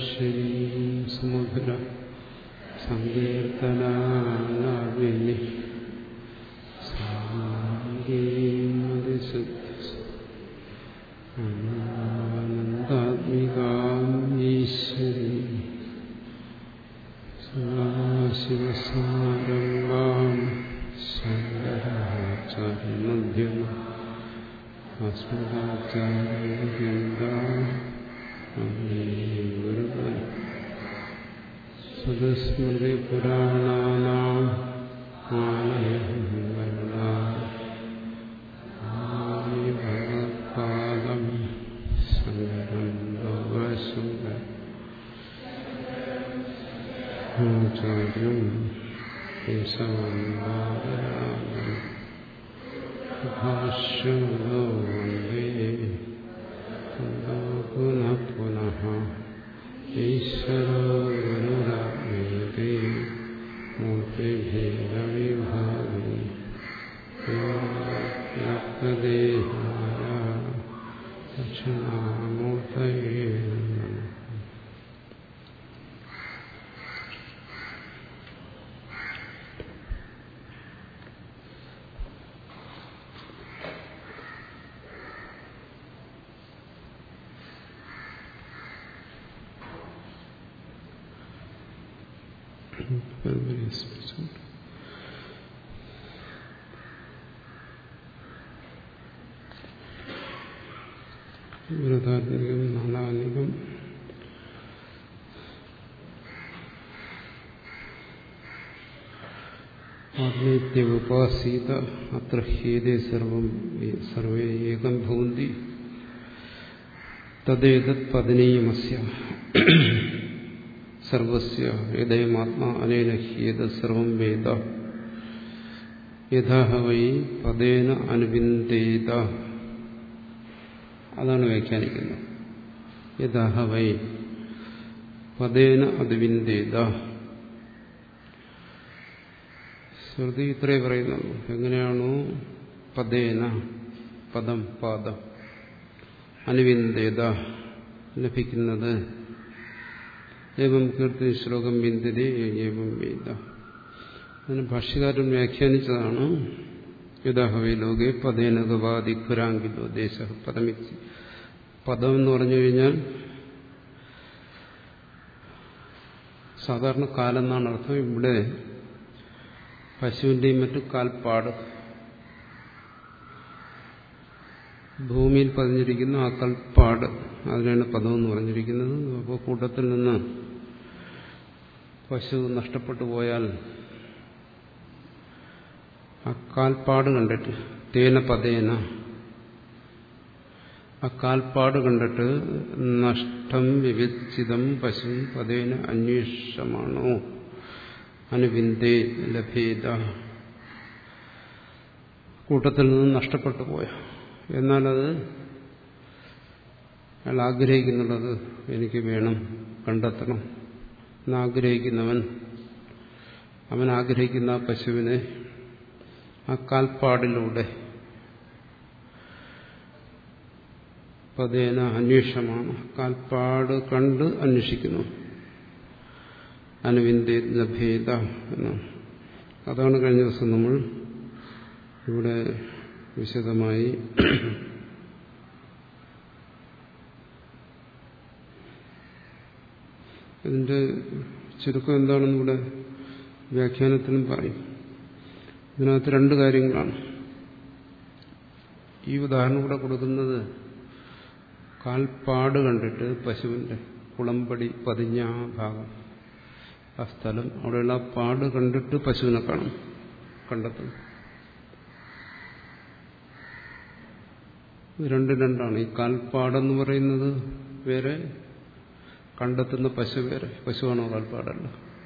സദാശരീം സുമധുര സങ്കീർത്തനാവിനി ആനന്ദാത്മികാം ഈശ്വരീ സദാശിവസാരംഗാം ശങ്കരാചാര്യമധ്യം അസ്മദാചാര്യ സുതസ്മൃതിപുരാണാനാം ഭഗവത്പാദം ശങ്കരം ലോകശങ്കരാചാര്യം കേശവന്ദാരായണം ഭാഷ്യമോ വന്ദേ പുനഃ പുനഃ ഈശ്വരോ ഗുരുരാമേതി മൂർത്തിഭേദവിഭാഗി വ്യാപ്തദേഹായ ദക്ഷിണാമൂർത്തയേ നമഃ പരമ്പരയെ സ്മരിച്ചുകൊണ്ട് വ്രതാത്മികം നാളാത്മികം ആത്മീത്യവുപാസീത അത്ര ഹേതേ സർവം സർവേ ഏകം ഭവന്തി തദ്ദേതത് പതനീയമസ്യ സർവസ്യ യഥയമാത്മാ അനേന ഹ്യേത സർവം വേദ യഥാ വൈ പദേന അനുബിന്ദേത അതാണ് വ്യാഖ്യാനിക്കുന്നത് യഥാ വൈ പദേന അനുബിന്ദേത ശ്രുതി ഇത്രേ പറയുന്നുള്ളൂ എങ്ങനെയാണോ പദേന പദം പാദം അനുബിന്ദേത ലഭിക്കുന്നത് ഏവം കീർത്തി ശ്ലോകം ബിന്ദതി ഏവം വേദ അതിന് ഭാഷ്യകാരൻ വ്യാഖ്യാനിച്ചതാണ് യഥാഹവേ ലോകെ പദേനകവാദിഖുരാങ്കിലോ ദേശ പദമിച്ച് പദം എന്ന് പറഞ്ഞു കഴിഞ്ഞാൽ സാധാരണ കാലെന്നാണ് അർത്ഥം ഇവിടെ പശുവിന്റെയും മറ്റു കാൽപ്പാട് ഭൂമിയിൽ പതിഞ്ഞിരിക്കുന്ന ആ കൽപ്പാട് അതിനാണ് പദം എന്ന് പറഞ്ഞിരിക്കുന്നത് അപ്പോൾ കൂട്ടത്തിൽ നിന്ന് പശു നഷ്ടപ്പെട്ടു പോയാൽ ആ കാൽപ്പാട് കണ്ടിട്ട് തേന പതേന ആ കാൽപ്പാട് കണ്ടിട്ട് നഷ്ടം വിവിച്ചിതം പശു പതേന അന്വേഷമാണോ അനുബിന്ദേ ലഭേദ കൂട്ടത്തിൽ നിന്ന് നഷ്ടപ്പെട്ടു പോയ എന്നാലത് അയാൾ ആഗ്രഹിക്കുന്നുള്ളത് എനിക്ക് വേണം കണ്ടെത്തണം എന്നാഗ്രഹിക്കുന്നവൻ അവൻ ആഗ്രഹിക്കുന്ന ആ പശുവിനെ ആ കാൽപ്പാടിലൂടെ പതേന അന്വേഷമാണ് കാൽപ്പാട് കണ്ട് അന്വേഷിക്കുന്നു അനുവിന്ദേ ലഭേദ എന്ന് അതാണ് കഴിഞ്ഞ ദിവസം നമ്മൾ ഇവിടെ വിശദമായി ഇതിന്റെ ചുരുക്കം എന്താണെന്ന് ഇവിടെ വ്യാഖ്യാനത്തിലും പറയും ഇതിനകത്ത് രണ്ട് കാര്യങ്ങളാണ് ഈ ഉദാഹരണം ഇവിടെ കൊടുക്കുന്നത് കാൽപ്പാട് കണ്ടിട്ട് പശുവിന്റെ കുളമ്പടി പതിഞ്ഞ ആ ഭാഗം ആ സ്ഥലം അവിടെയുള്ള ആ പാട് കണ്ടിട്ട് പശുവിനെ കാണും കണ്ടെത്തും രണ്ട് രണ്ടാണ് ഈ കാൽപ്പാടെന്ന് പറയുന്നത് വേറെ കണ്ടെത്തുന്ന പശു വേറെ പശുവാണോ കാൽപ്പാടല്ല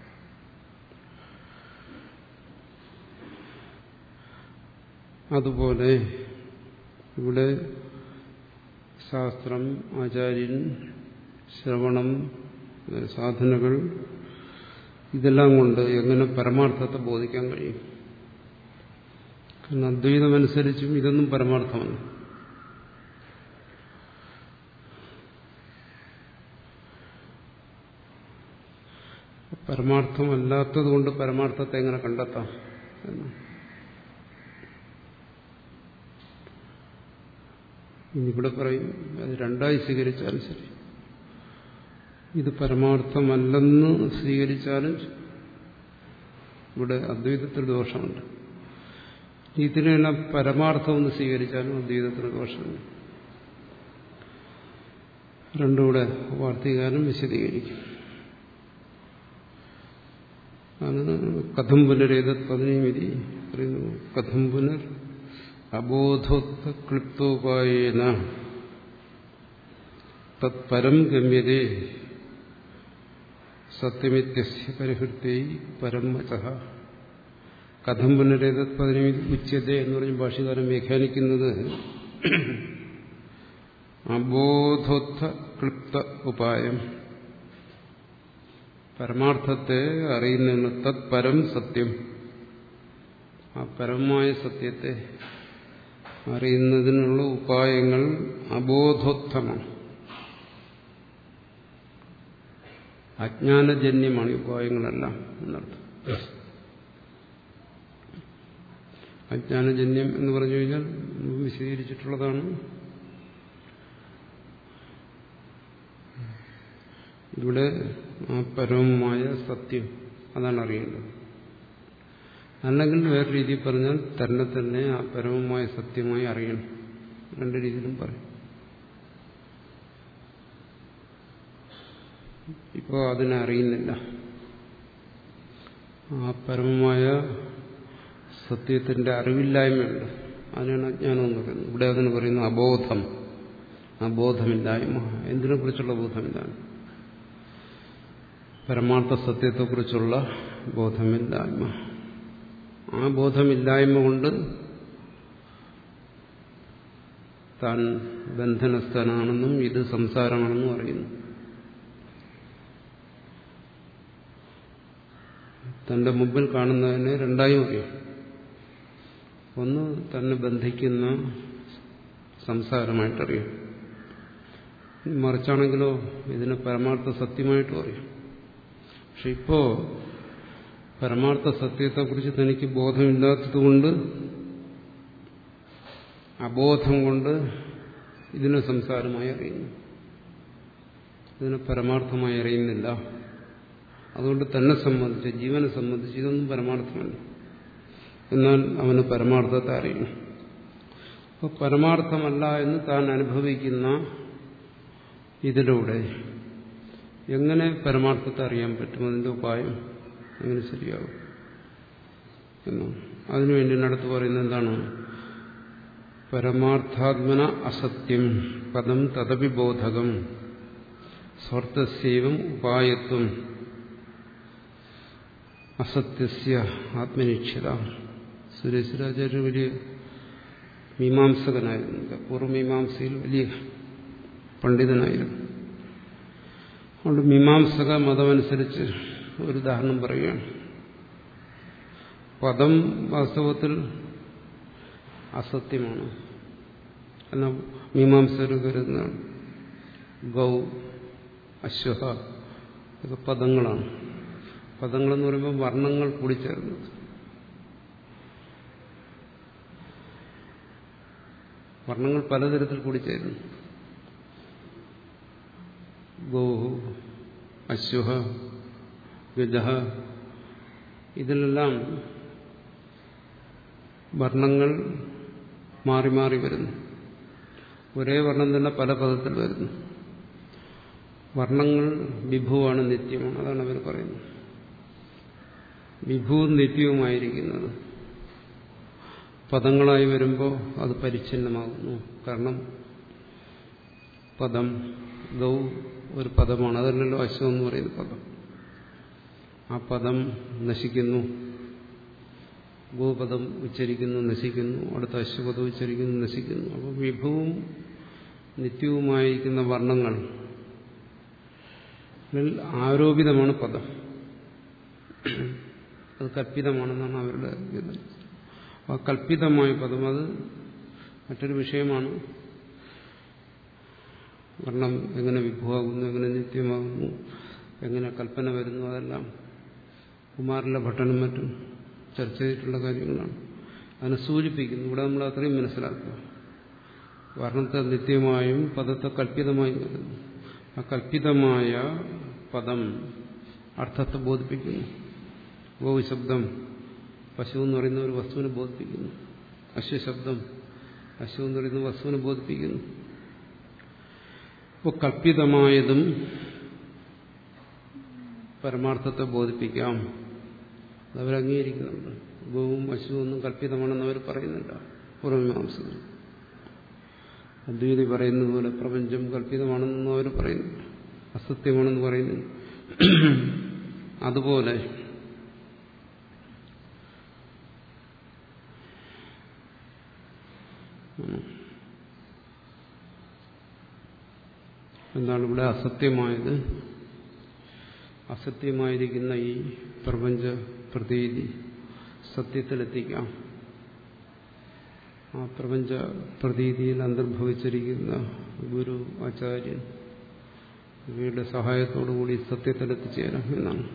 അതുപോലെ ഇവിടെ ശാസ്ത്രം ആചാര്യൻ ശ്രവണം സാധനകൾ ഇതെല്ലാം കൊണ്ട് എങ്ങനെ പരമാർത്ഥത്തെ ബോധിക്കാൻ കഴിയും കാരണം അദ്വൈതമനുസരിച്ചും ഇതൊന്നും പരമാർത്ഥമല്ല പരമാർത്ഥമല്ലാത്തത് കൊണ്ട് പരമാർത്ഥത്തെ എങ്ങനെ കണ്ടെത്താം എന്ന് ഇനിയിവിടെ പറയും അത് രണ്ടായി സ്വീകരിച്ചാലും ശരി ഇത് പരമാർത്ഥമല്ലെന്ന് സ്വീകരിച്ചാലും ഇവിടെ അദ്വൈതത്തിൽ ദോഷമുണ്ട് ഇതിനെല്ലാം പരമാർത്ഥമെന്ന് സ്വീകരിച്ചാലും അദ്വൈതത്തിന് ദോഷമുണ്ട് രണ്ടുകൂടെ വാർത്തികാരം വിശദീകരിക്കും ആണ് കഥം പുനരേത് പതിനേമിതി പറയുന്നു കഥം പുനർ അബോധോത്ത ക്ലിപ്തോപായേന തത്പരം ഗമ്യതേ സത്യമിത്യസ്യ പരിഹൃത്തി പരം വച കഥം പുനരേത് പതിനേമിതി ഉച്ചത എന്ന് പറഞ്ഞ് ഭാഷകാരൻ വ്യാഖ്യാനിക്കുന്നത് അബോധോത്ഥ ക്ലിപ്ത ഉപായം പരമാർത്ഥത്തെ അറിയുന്നതിന് തത്പരം സത്യം ആ പരമമായ സത്യത്തെ അറിയുന്നതിനുള്ള ഉപായങ്ങൾ അബോധോത്തമാണ് അജ്ഞാനജന്യമാണ് ഈ ഉപായങ്ങളെല്ലാം എന്നർത്ഥം അജ്ഞാനജന്യം എന്ന് പറഞ്ഞു കഴിഞ്ഞാൽ വിശദീകരിച്ചിട്ടുള്ളതാണ് ഇവിടെ ആ പരമമായ സത്യം അതാണ് അറിയേണ്ടത് അല്ലെങ്കിൽ വേറെ രീതിയിൽ പറഞ്ഞാൽ തന്നെ തന്നെ ആ പരമമായ സത്യമായി അറിയണം രണ്ട് രീതിയിലും പറയും ഇപ്പോൾ അതിനെ അറിയുന്നില്ല ആ പരമമായ സത്യത്തിന്റെ അറിവില്ലായ്മയുണ്ട് അതിനാണ് അജ്ഞാനം എന്ന് പറയുന്നത് ഇവിടെ അതിന് പറയുന്നു അബോധം അബോധമില്ലായ്മ എന്തിനെ കുറിച്ചുള്ള ബോധമില്ലായ്മ പരമാർത്ഥ സത്യത്തെക്കുറിച്ചുള്ള ബോധമില്ലായ്മ ആ ബോധമില്ലായ്മ കൊണ്ട് താൻ ബന്ധനസ്ഥനാണെന്നും ഇത് സംസാരമാണെന്നും അറിയുന്നു തന്റെ മുമ്പിൽ കാണുന്നതിനെ രണ്ടായും അറിയാം ഒന്ന് തന്നെ ബന്ധിക്കുന്ന സംസാരമായിട്ടറിയാം മറിച്ചാണെങ്കിലോ ഇതിനെ പരമാർത്ഥ സത്യമായിട്ടും അറിയാം പക്ഷെ ഇപ്പോ പരമാർത്ഥ സത്യത്തെക്കുറിച്ച് തനിക്ക് ബോധമില്ലാത്തതുകൊണ്ട് അബോധം കൊണ്ട് ഇതിനെ സംസാരമായി അറിയുന്നു ഇതിനെ പരമാർത്ഥമായി അറിയുന്നില്ല അതുകൊണ്ട് തന്നെ സംബന്ധിച്ച് ജീവനെ സംബന്ധിച്ച് ഇതൊന്നും പരമാർത്ഥമല്ല എന്നാൽ അവന് പരമാർത്ഥത്തെ അറിയണം അപ്പോൾ പരമാർത്ഥമല്ല എന്ന് താൻ അനുഭവിക്കുന്ന ഇതിലൂടെ എങ്ങനെ പരമാർത്ഥത്തെ അറിയാൻ പറ്റും അതിന്റെ ഉപായം എങ്ങനെ ശരിയാകും എന്നു അതിനുവേണ്ടി അടുത്ത് പറയുന്നത് എന്താണ് പരമാർത്ഥാത്മന അസത്യം പദം തദപി ബോധകം സ്വാർത്ഥസ്യവം ഉപായത്വം അസത്യസ്യ ആത്മനിക്ഷിത സുരേശ്വരാചാര്യ വലിയ മീമാംസകനായിരുന്നു പൂർവ്വമീമാംസയിൽ വലിയ പണ്ഡിതനായിരുന്നു അതുകൊണ്ട് മീമാംസക മതമനുസരിച്ച് ഒരു ഉദാഹരണം പറയുകയാണ് പദം വാസ്തവത്തിൽ അസത്യമാണ് എന്ന മീമാംസകർ കരുതുന്നതാണ് ഗൗ അശ്വഹ ഇതൊക്കെ പദങ്ങളാണ് പദങ്ങളെന്ന് പറയുമ്പോൾ വർണ്ണങ്ങൾ കൂടിച്ചേർന്നത് വർണ്ണങ്ങൾ പലതരത്തിൽ കൂടിച്ചേരുന്നു ഗോഹു അശ്വഹ ഗജഹ ഇതിലെല്ലാം വർണ്ണങ്ങൾ മാറി മാറി വരുന്നു ഒരേ വർണ്ണം തന്നെ പല പദത്തിൽ വരുന്നു വർണ്ണങ്ങൾ വിഭുവാണ് നിത്യമാണ് അതാണ് അവർ പറയുന്നത് വിഭുവും നിത്യവുമായിരിക്കുന്നത് പദങ്ങളായി വരുമ്പോൾ അത് പരിച്ഛിന്നമാകുന്നു കാരണം പദം ഗൗ ഒരു പദമാണ് അതല്ലല്ലോ അശ്വം എന്ന് പറയുന്ന പദം ആ പദം നശിക്കുന്നു ഗോപദം ഉച്ചരിക്കുന്നു നശിക്കുന്നു അടുത്ത അശ്വപദം ഉച്ചരിക്കുന്നു നശിക്കുന്നു അപ്പോൾ വിഭവവും നിത്യവുമായിരിക്കുന്ന വർണ്ണങ്ങൾ ആരോപിതമാണ് പദം അത് കൽപ്പിതമാണെന്നാണ് അവരുടെ ഇത് ആ കൽപ്പിതമായ പദം അത് മറ്റൊരു വിഷയമാണ് വർണ്ണം എങ്ങനെ വിഭവമാകുന്നു എങ്ങനെ നിത്യമാകുന്നു എങ്ങനെ കൽപ്പന വരുന്നു അതെല്ലാം കുമാരിലെ ഭട്ടനും മറ്റും ചർച്ച ചെയ്തിട്ടുള്ള കാര്യങ്ങളാണ് അതിനെ സൂചിപ്പിക്കുന്നു ഇവിടെ നമ്മൾ അത്രയും മനസ്സിലാക്കുക വർണ്ണത്തെ നിത്യമായും പദത്തെ കല്പിതമായും കരുതുന്നു ആ കല്പിതമായ പദം അർത്ഥത്തെ ബോധിപ്പിക്കുന്നു ഗോവ് ശബ്ദം പശു എന്ന് പറയുന്ന ഒരു വസ്തുവിനെ ബോധിപ്പിക്കുന്നു അശ്വശബ്ദം അശ്വ എന്ന് പറയുന്ന വസ്തുവിനെ ബോധിപ്പിക്കുന്നു അപ്പോൾ കല്പിതമായതും പരമാർത്ഥത്തെ ബോധിപ്പിക്കാം അതവർ അംഗീകരിക്കുന്നുണ്ട് ഗോവും പശുവും ഒന്നും കല്പിതമാണെന്ന് അവർ പറയുന്നില്ല പൂർവമീമാംസകർ അദ്വൈതി പറയുന്നത് പോലെ പ്രപഞ്ചം കല്പിതമാണെന്നും അവർ പറയുന്നു അസത്യമാണെന്ന് പറയുന്നു അതുപോലെ എന്താണ് ഇവിടെ അസത്യമായത് അസത്യമായിരിക്കുന്ന ഈ പ്രപഞ്ച പ്രതീതി സത്യത്തിലെത്തിക്കാം ആ പ്രപഞ്ച പ്രതീതിയിൽ അന്തർഭവിച്ചിരിക്കുന്ന ഗുരു ആചാര്യൻ ഇവയുടെ സഹായത്തോടുകൂടി സത്യത്തിലെത്തിച്ചേരാം എന്നാണ്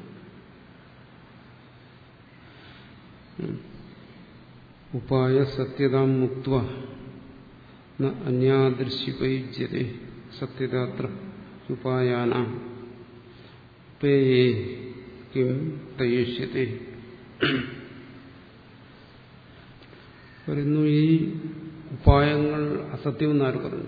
ഉപായ സത്യതാം മുക്ത അന്യാദൃശ്യുപയുജ്യതേ സത്യതാത്ര ഉപായാന പേയേ കിം തയേഷ്യത്തെ പറയുന്നു ഈ ഉപായങ്ങൾ അസത്യമെന്ന് ആര് പറഞ്ഞു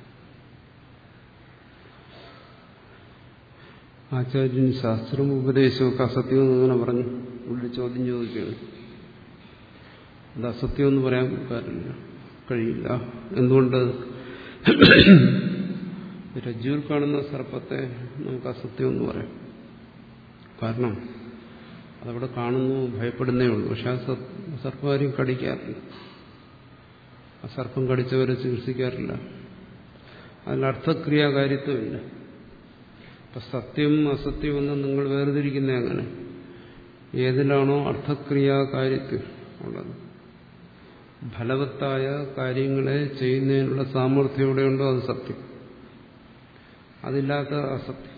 ആചാര്യൻ ശാസ്ത്രവും ഉപദേശമൊക്കെ അസത്യമെന്ന് അങ്ങനെ പറഞ്ഞു ഇവിടെ ചോദ്യം ചോദിക്കുകയാണ് അത് അസത്യമെന്ന് പറയാൻ കാര്യമില്ല കഴിയില്ല എന്തുകൊണ്ട് രജ്ജുവിൽ കാണുന്ന സർപ്പത്തെ നമുക്ക് അസത്യമെന്ന് പറയാം കാരണം അതവിടെ കാണുന്നു ഭയപ്പെടുന്നേ ഉള്ളൂ പക്ഷെ ആ സർപ്പം ആരും കടിക്കാറില്ല ആ സർപ്പം കടിച്ചവരെ ചികിത്സിക്കാറില്ല അതിൽ അർത്ഥക്രിയാകാര്യത്വമില്ല ഇപ്പൊ സത്യം അസത്യം എന്ന് നിങ്ങൾ വേർതിരിക്കുന്ന അങ്ങനെ ഏതിലാണോ അർത്ഥക്രിയാകാര്യത്വം ഉള്ളത് ഫലവത്തായ കാര്യങ്ങളെ ചെയ്യുന്നതിനുള്ള സാമർഥ്യം എവിടെയുണ്ടോ അത് സത്യം അതില്ലാത്ത അസത്യം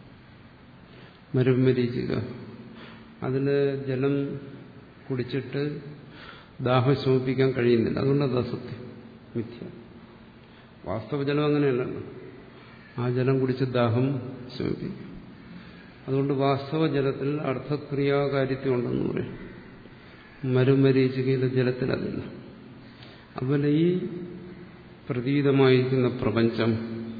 മരുമരീചിക അതിന് ജലം കുടിച്ചിട്ട് ദാഹം ശമിപ്പിക്കാൻ കഴിയുന്നില്ല അതുകൊണ്ട് അത് അസത്യം മിഥ്യ വാസ്തവ ജലം അങ്ങനെയല്ലല്ലോ ആ ജലം കുടിച്ച് ദാഹം ശമിപ്പിക്കും അതുകൊണ്ട് വാസ്തവ ജലത്തിൽ അർത്ഥക്രിയാകാര്യത്വം ഉണ്ടെന്ന് പറയും മരുമരീചികയിലെ ജലത്തിൽ അതില്ല അതുപോലെ ഈ പ്രതീതമായിരിക്കുന്ന പ്രപഞ്ചം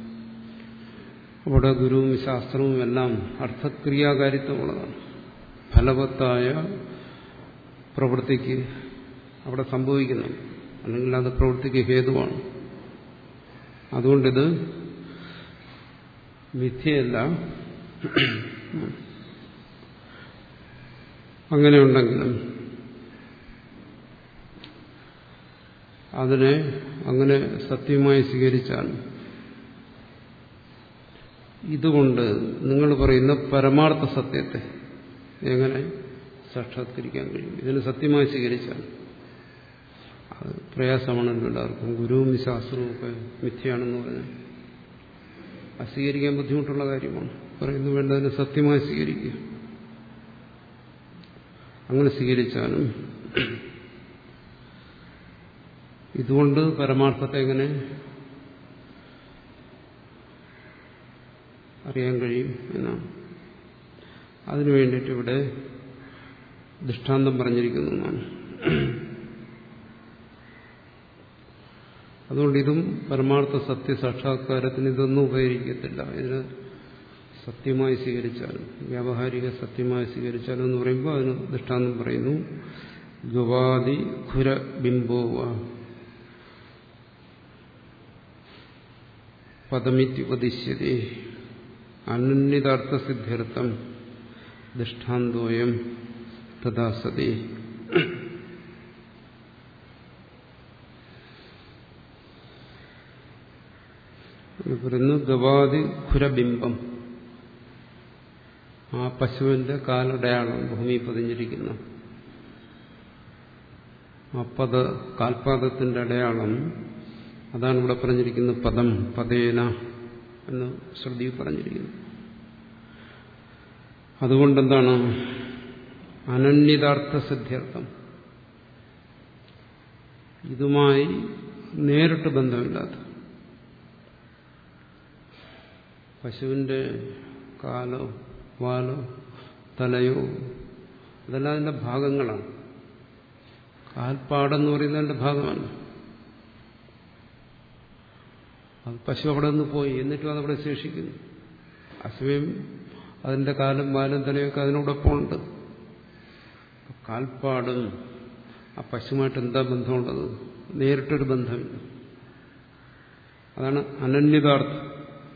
അവിടെ ഗുരുവും ശാസ്ത്രവും എല്ലാം അർത്ഥക്രിയാകാരിത്വമുള്ളതാണ് ഫലവത്തായ പ്രവൃത്തിക്ക് അവിടെ സംഭവിക്കുന്നു അല്ലെങ്കിൽ അത് പ്രവൃത്തിക്ക് ഹേതുവാണ് അതുകൊണ്ടിത് മിഥ്യയല്ല അങ്ങനെയുണ്ടെങ്കിലും അതിനെ അങ്ങനെ സത്യമായി സ്വീകരിച്ചാൽ ഇതുകൊണ്ട് നിങ്ങൾ പറയുന്ന പരമാർത്ഥ സത്യത്തെ എങ്ങനെ സാക്ഷാത്കരിക്കാൻ കഴിയും ഇതിന് സത്യമായി സ്വീകരിച്ചാൽ അത് പ്രയാസമാണല്ലോ എല്ലാവർക്കും ഗുരുവും ശാസ്ത്രവും ഒക്കെ മിഥ്യയാണെന്ന് പറഞ്ഞാൽ അത് സ്വീകരിക്കാൻ ബുദ്ധിമുട്ടുള്ള കാര്യമാണ് പറയുന്നു വേണ്ടതിന് സത്യമായി സ്വീകരിക്കുക അങ്ങനെ സ്വീകരിച്ചാലും ഇതുകൊണ്ട് പരമാർത്ഥത്തെ എങ്ങനെ അറിയാൻ കഴിയും എന്നാണ് അതിനു വേണ്ടിയിട്ട് ഇവിടെ ദൃഷ്ടാന്തം പറഞ്ഞിരിക്കുന്നതാണ് അതുകൊണ്ട് ഇതും പരമാർത്ഥ സത്യസാക്ഷാത്കാരത്തിന് ഇതൊന്നും ഉപകരിക്കത്തില്ല ഇതിന് സത്യമായി സ്വീകരിച്ചാലും വ്യാവഹാരിക സത്യമായി സ്വീകരിച്ചാലും എന്ന് പറയുമ്പോൾ അതിന് ദൃഷ്ടാന്തം പറയുന്നു ഗവാദി ഖുര ബിംബോവ പദമിത്യുപദിശ്യതേ അനന്യതാർത്ഥസിദ്ധ്യർത്ഥം ദൃഷ്ടാന്തോയം തഥാ സതി പറയുന്നു ഗവാദി ഖുരബിംബം ആ പശുവിന്റെ കാലടയാളം ഭൂമി പതിഞ്ഞിരിക്കുന്ന ആ പദ കാൽപാദത്തിന്റെ അടയാളം അതാണ് ഇവിടെ പറഞ്ഞിരിക്കുന്നത് പദം പതേന എന്ന് ശ്രുതി പറഞ്ഞിരിക്കുന്നു അതുകൊണ്ടെന്താണ് അനന്യതാർത്ഥ സിദ്ധ്യർത്ഥം ഇതുമായി നേരിട്ട് ബന്ധമില്ലാത്ത പശുവിന്റെ കാലോ വാലോ തലയോ ഇതെല്ലാം അതിന്റെ ഭാഗങ്ങളാണ് കാൽപ്പാടെന്ന് പറയുന്നതിന്റെ ഭാഗമല്ല അത് പശു അവിടെ നിന്ന് പോയി എന്നിട്ടും അതവിടെ ശേഷിക്കുന്നു അസമയം അതിന്റെ കാലും വാലും തലയൊക്കെ അതിനോടൊപ്പം ഉണ്ട് കാൽപ്പാടും ആ പശുമായിട്ട് എന്താ ബന്ധമുള്ളത് നേരിട്ടൊരു ബന്ധമില്ല അതാണ് അനന്യതാർത്ഥം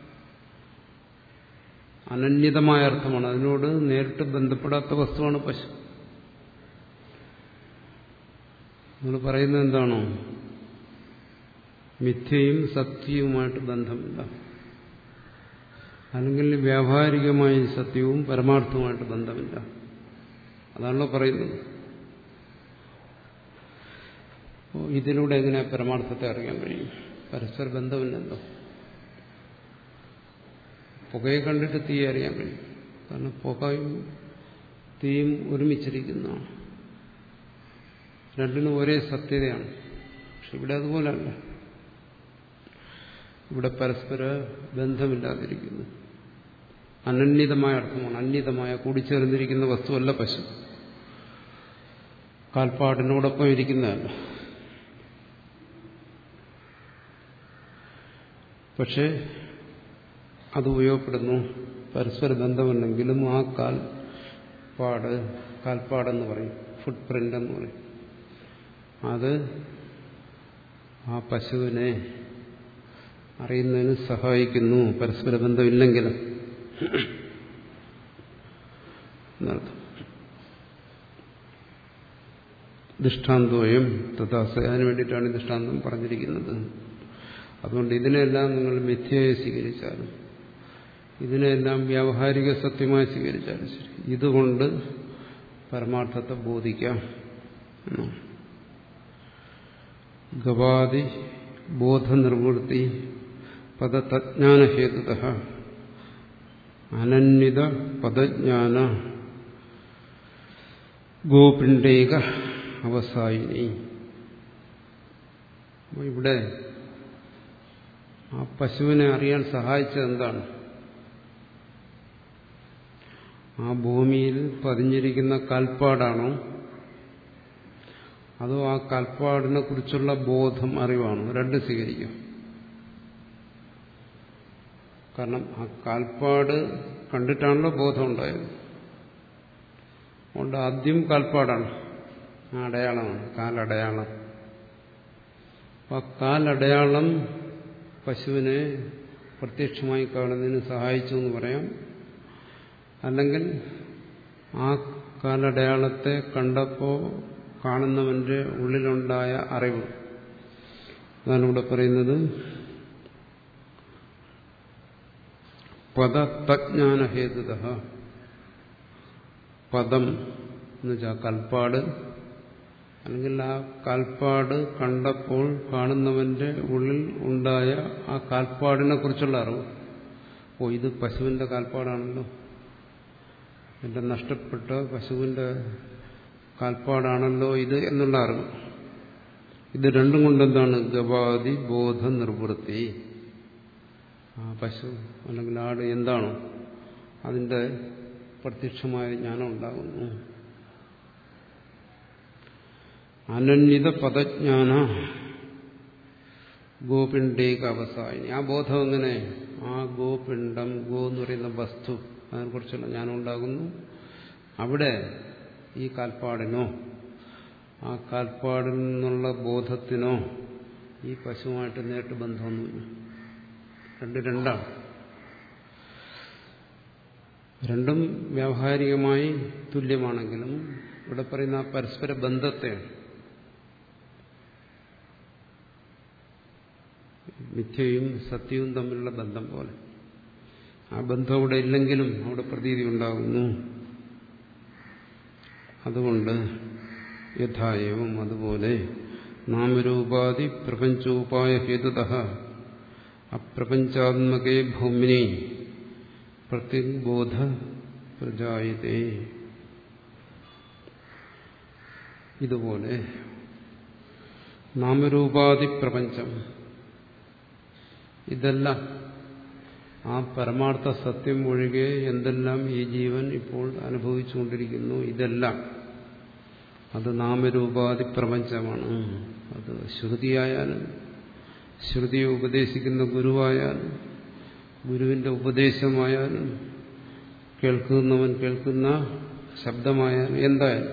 അനന്യതമായ അർത്ഥമാണ് അതിനോട് നേരിട്ട് ബന്ധപ്പെടാത്ത വസ്തുവാണ് പശു നമ്മൾ പറയുന്നത് എന്താണോ മിഥ്യയും സത്യവുമായിട്ട് ബന്ധമില്ല അല്ലെങ്കിൽ വ്യാവഹാരികമായ സത്യവും പരമാർത്ഥവുമായിട്ട് ബന്ധമില്ല അതാണല്ലോ പറയുന്നത് ഇതിലൂടെ എങ്ങനെ പരമാർത്ഥത്തെ അറിയാൻ കഴിയും പരസ്പര ബന്ധമില്ലല്ലോ പുകയെ കണ്ടിട്ട് തീ അറിയാൻ കഴിയും കാരണം പുകയും തീയും ഒരുമിച്ചിരിക്കുന്നതാണ് രണ്ടിനും ഒരേ സത്യതയാണ് പക്ഷെ ഇവിടെ അതുപോലല്ല ഇവിടെ പരസ്പര ബന്ധമില്ലാതിരിക്കുന്നു അനന്യതമായ അർത്ഥമാണ് അന്യതമായ കൂടിച്ചേർന്നിരിക്കുന്ന വസ്തുവല്ല പശു കാൽപ്പാടിനോടൊപ്പം ഇരിക്കുന്നതല്ല പക്ഷേ അത് ഉപയോഗപ്പെടുന്നു പരസ്പര ബന്ധമുണ്ടെങ്കിലും ആ കാൽപ്പാട് കാൽപ്പാടെന്ന് പറയും ഫുട് പ്രിന്റ് എന്ന് പറയും അത് ആ പശുവിനെ അറിയുന്നതിന് സഹായിക്കുന്നു പരസ്പര ബന്ധമില്ലെങ്കിലും എന്നർത്ഥം ദൃഷ്ടാന്തോയം തഥാസ അതിനു വേണ്ടിയിട്ടാണ് ഈ ദൃഷ്ടാന്തം പറഞ്ഞിരിക്കുന്നത് അതുകൊണ്ട് ഇതിനെല്ലാം നിങ്ങൾ മിഥ്യയെ സ്വീകരിച്ചാലും ഇതിനെല്ലാം വ്യാവഹാരിക സത്യമായി സ്വീകരിച്ചാലും ശരി ഇതുകൊണ്ട് പരമാർത്ഥത്തെ ബോധിക്കാം ഗവാദി ബോധനിർവൃത്തി പദതജ്ഞാനഹേതുത അനന്വിത പദജ്ഞാന ഗോപിണ്ടേക അവസായിനി ഇവിടെ ആ പശുവിനെ അറിയാൻ സഹായിച്ചത് എന്താണ് ആ ഭൂമിയിൽ പതിഞ്ഞിരിക്കുന്ന കാൽപ്പാടാണോ അതോ ആ കാൽപ്പാടിനെ കുറിച്ചുള്ള ബോധം അറിവാണോ രണ്ട് സ്വീകരിക്കും കാരണം ആ കാൽപ്പാട് കണ്ടിട്ടാണല്ലോ ബോധം ഉണ്ടായത് അതുകൊണ്ട് ആദ്യം കാൽപ്പാടാണ് ആ അടയാളമാണ് കാലടയാളം ആ കാലടയാളം പശുവിനെ പ്രത്യക്ഷമായി കാണുന്നതിന് സഹായിച്ചു എന്ന് പറയാം അല്ലെങ്കിൽ ആ കാലടയാളത്തെ കണ്ടപ്പോൾ കാണുന്നവന്റെ ഉള്ളിലുണ്ടായ അറിവ് അതാണ് ഇവിടെ പറയുന്നത് പദതജ്ഞാനഹേതുത പദം എന്ന് വെച്ചാൽ കൽപ്പാട് അല്ലെങ്കിൽ ആ കാൽപ്പാട് കണ്ടപ്പോൾ കാണുന്നവന്റെ ഉള്ളിൽ ഉണ്ടായ ആ കാൽപ്പാടിനെ കുറിച്ചുള്ള അറിവ് ഓ ഇത് പശുവിന്റെ കാൽപ്പാടാണല്ലോ എന്റെ നഷ്ടപ്പെട്ട പശുവിന്റെ കാൽപ്പാടാണല്ലോ ഇത് എന്നുള്ള അറിവ് ഇത് രണ്ടും കൊണ്ടെന്താണ് ഗവാദി ബോധ നിർവൃത്തി ആ പശു അല്ലെങ്കിൽ ആട് എന്താണോ അതിന്റെ പ്രത്യക്ഷമായ ജ്ഞാനം ഉണ്ടാകുന്നു അനന്യത പദജ്ഞാന ഗോപിണ്ടേക അവസായിനി ആ ബോധം എങ്ങനെ ആ ഗോപിണ്ഡം ഗോ എന്ന് പറയുന്ന വസ്തു അതിനെക്കുറിച്ചുള്ള ജ്ഞാനം ഉണ്ടാകുന്നു അവിടെ ഈ കാൽപ്പാടിനോ ആ കാൽപ്പാടിൽ നിന്നുള്ള ബോധത്തിനോ ഈ പശുവുമായിട്ട് നേരിട്ട് ബന്ധമൊന്നുമില്ല രണ്ട് രണ്ടാണ് രണ്ടും വ്യാവഹാരികമായി തുല്യമാണെങ്കിലും ഇവിടെ പറയുന്ന ആ പരസ്പര ബന്ധത്തെയാണ് മിഥ്യയും സത്യവും തമ്മിലുള്ള ബന്ധം പോലെ ആ ബന്ധം അവിടെ ഇല്ലെങ്കിലും അവിടെ പ്രതീതി ഉണ്ടാകുന്നു അതുകൊണ്ട് യഥായവും അതുപോലെ നാമരൂപാധി പ്രപഞ്ചോപായ ഹേതുത അപ്രപഞ്ചാത്മകേ ഭൂമിനെ പ്രത്യഗ്ബോധ പ്രജായതേ ഇതുപോലെ നാമരൂപാധി പ്രപഞ്ചം ഇതെല്ലാം ആ പരമാർത്ഥ സത്യം ഒഴികെ എന്തെല്ലാം ഈ ജീവൻ ഇപ്പോൾ അനുഭവിച്ചുകൊണ്ടിരിക്കുന്നു ഇതെല്ലാം അത് നാമരൂപാധി പ്രപഞ്ചമാണ് അത് ശ്രുതിയായാലും ശ്രുതിയെ ഉപദേശിക്കുന്ന ഗുരുവായാലും ഗുരുവിന്റെ ഉപദേശമായാലും കേൾക്കുന്നവൻ കേൾക്കുന്ന ശബ്ദമായാലും എന്തായാലും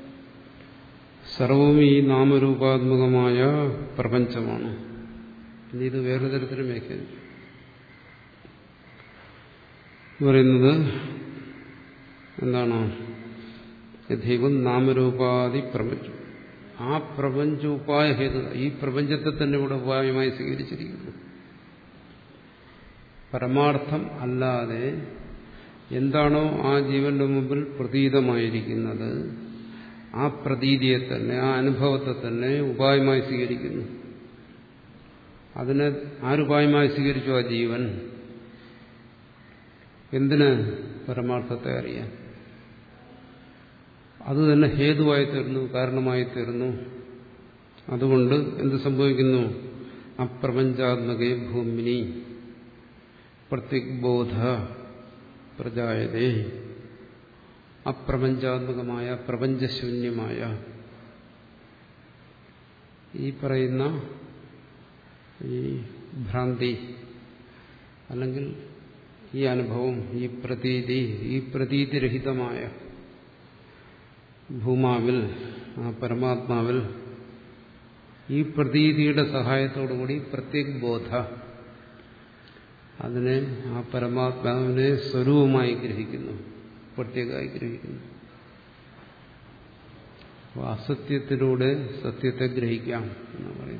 സർവവും ഈ നാമരൂപാത്മകമായ പ്രപഞ്ചമാണ് ഇനി ഇത് വേറൊരു തരത്തിൽ വ്യാഖ്യാനിക്കും പറയുന്നത് എന്താണ് ദൈവം നാമരൂപാധി പ്രപഞ്ചം ആ പ്രപഞ്ച ഉപായ ഹേതു ഈ പ്രപഞ്ചത്തെ തന്നെ ഇവിടെ ഉപായമായി സ്വീകരിച്ചിരിക്കുന്നു പരമാർത്ഥം അല്ലാതെ എന്താണോ ആ ജീവന്റെ മുമ്പിൽ പ്രതീതമായിരിക്കുന്നത് ആ പ്രതീതിയെ തന്നെ ആ അനുഭവത്തെ തന്നെ ഉപായമായി സ്വീകരിക്കുന്നു അതിനെ ആരുപായമായി സ്വീകരിച്ചു ആ ജീവൻ എന്തിന് പരമാർത്ഥത്തെ അറിയാൻ അത് തന്നെ ഹേതുവായി തീർന്നു കാരണമായി തീർന്നു അതുകൊണ്ട് എന്ത് സംഭവിക്കുന്നു അപ്രപഞ്ചാത്മകേ ഭൂമിനി പ്രത്യഗ്ബോധ പ്രജായതേ അപ്രപഞ്ചാത്മകമായ പ്രപഞ്ചശൂന്യമായ ഈ പറയുന്ന ഈ ഭ്രാന്തി അല്ലെങ്കിൽ ഈ അനുഭവം ഈ പ്രതീതി ഈ പ്രതീതിരഹിതമായ ഭൂമാവിൽ ആ പരമാത്മാവിൽ ഈ പ്രതീതിയുടെ സഹായത്തോടുകൂടി പ്രത്യേക ബോധ അതിനെ ആ പരമാത്മാവിനെ സ്വരൂപമായി ഗ്രഹിക്കുന്നു പ്രത്യേകമായി ഗ്രഹിക്കുന്നു അസത്യത്തിലൂടെ സത്യത്തെ ഗ്രഹിക്കാം എന്ന് പറയും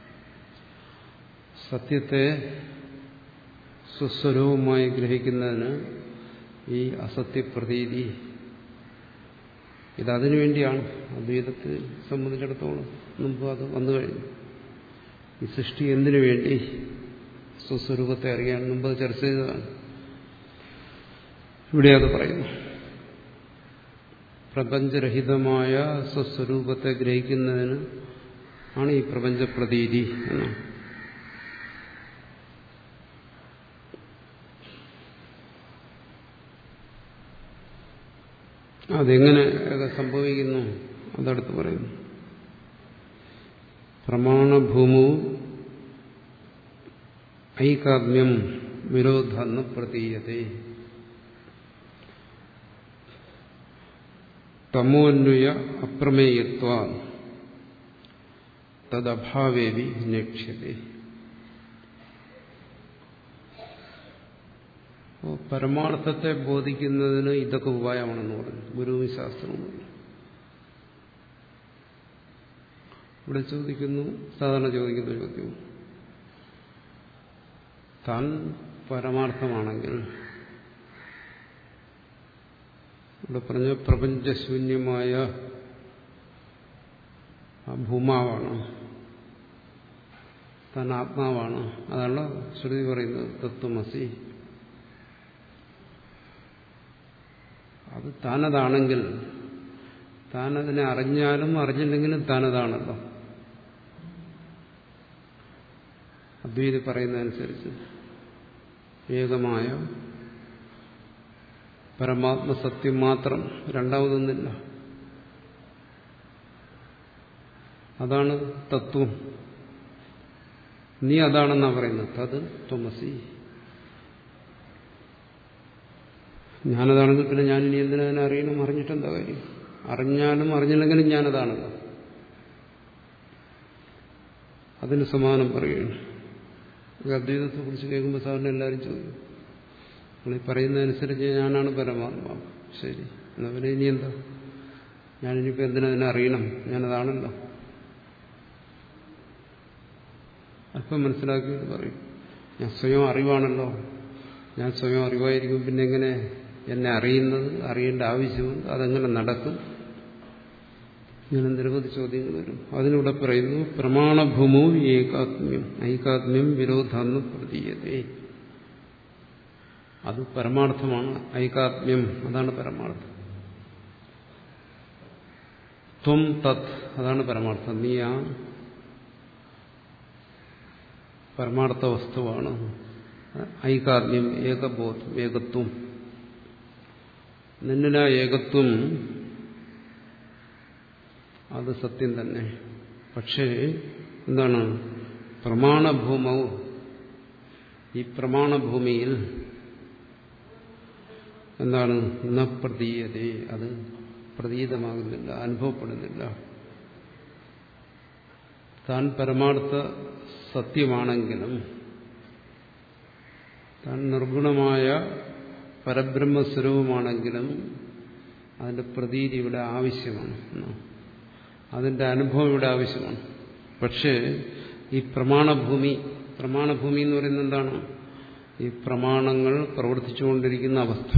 സത്യത്തെ സ്വസ്വരൂപമായി ഗ്രഹിക്കുന്നതിന് ഈ അസത്യപ്രതീതി ഇതതിനു വേണ്ടിയാണ് അദ്വൈതത്തെ സംബന്ധിച്ചിടത്തോളം മുമ്പ് അത് വന്നു കഴിഞ്ഞു ഈ സൃഷ്ടി എന്തിനു വേണ്ടി സ്വസ്വരൂപത്തെ അറിയാൻ മുമ്പ് ചർച്ച ചെയ്തതാണ് ഇവിടെ അത് പറയുന്നു പ്രപഞ്ചരഹിതമായ സ്വസ്വരൂപത്തെ ഗ്രഹിക്കുന്നതിന് ആണ് ഈ പ്രപഞ്ച പ്രതീതി എന്നാണ് അതെങ്ങനെ സംഭവിക്കുന്നു അതടുത്ത് പറയുന്നു പ്രമാണഭൂമു ഐകാത്മ്യം വിരോധന്ന് പ്രതീയത്തെ തമോന്വയ അപ്രമേയത്വ തദഭാവേവി നേക്ഷ്യത്തെ പരമാർത്ഥത്തെ ബോധിക്കുന്നതിന് ഇതൊക്കെ ഉപായമാണെന്ന് പറഞ്ഞു ഗുരുവും ശാസ്ത്രവും ഇവിടെ ചോദിക്കുന്നു സാധാരണ ചോദിക്കുന്ന ചോദ്യം താൻ പരമാർത്ഥമാണെങ്കിൽ ഇവിടെ പറഞ്ഞ പ്രപഞ്ചശൂന്യമായ ആ ഭൂമാവാണ് താൻ ആത്മാവാണ് അതാണ് ശ്രുതി പറയുന്നത് തത്വമസി അത് താനതാണെങ്കിൽ താനതിനെ അറിഞ്ഞാലും അറിഞ്ഞില്ലെങ്കിലും താനതാണല്ലോ അദ്വൈതി പറയുന്നതനുസരിച്ച് ഏകമായ പരമാത്മസത്യം മാത്രം രണ്ടാമതൊന്നില്ല അതാണ് തത്വം നീ അതാണെന്നാ പറയുന്നത് തത് ത്വമസി ഞാനതാണെങ്കിൽ പിന്നെ ഞാനിനി എന്തിനാ അതിനെ അറിയണം അറിഞ്ഞിട്ടെന്താ കാര്യം അറിഞ്ഞാലും അറിഞ്ഞില്ലെങ്കിലും ഞാനതാണല്ലോ അതിന് സമാനം പറയുകയാണ് അദ്വൈതത്തെ കുറിച്ച് കേൾക്കുമ്പോൾ സാറിന് എല്ലാവരും ചോദിക്കും നിങ്ങൾ ഈ പറയുന്നതനുസരിച്ച് ഞാനാണ് പരമാത്മാവ് ശരി എന്നാ പിന്നെ ഇനി എന്താ ഞാനിനിയിപ്പോൾ എന്തിനാ അതിനെ അറിയണം ഞാനതാണല്ലോ അല്പം മനസ്സിലാക്കിയിട്ട് പറയും ഞാൻ സ്വയം അറിവാണല്ലോ ഞാൻ സ്വയം അറിവായിരിക്കും പിന്നെ എങ്ങനെ എന്നെ അറിയുന്നത് അറിയേണ്ട ആവശ്യമുണ്ട് അതെങ്ങനെ നടക്കും ഇങ്ങനെ നിരവധി ചോദ്യങ്ങൾ വരും അതിലൂടെ പറയുന്നു പ്രമാണഭൂമോ ഏകാത്മ്യം ഐകാത്മ്യം വിരോധാന്ന് പ്രതീയതേ അത് പരമാർത്ഥമാണ് ഐകാത്മ്യം അതാണ് പരമാർത്ഥം ത്വം തത് അതാണ് പരമാർത്ഥം നീ ആ പരമാർത്ഥ വസ്തുവാണ് ഐകാത്മ്യം ഏകബോധം ഏകത്വം നിന്നിലാ ഏകത്വം അത് സത്യം തന്നെ പക്ഷേ എന്താണ് പ്രമാണഭൂമവും ഈ പ്രമാണഭൂമിയിൽ എന്താണ് ന പ്രതീയതേ അത് പ്രതീതമാകുന്നില്ല അനുഭവപ്പെടുന്നില്ല താൻ പരമാർത്ഥ സത്യമാണെങ്കിലും താൻ നിർഗുണമായ പരബ്രഹ്മസ്വരൂപമാണെങ്കിലും അതിന്റെ പ്രതീതി ഇവിടെ ആവശ്യമാണ് അതിന്റെ അനുഭവം ഇവിടെ ആവശ്യമാണ് പക്ഷേ ഈ പ്രമാണഭൂമി പ്രമാണഭൂമി എന്ന് പറയുന്നത് എന്താണ് ഈ പ്രമാണങ്ങൾ പ്രവർത്തിച്ചുകൊണ്ടിരിക്കുന്ന അവസ്ഥ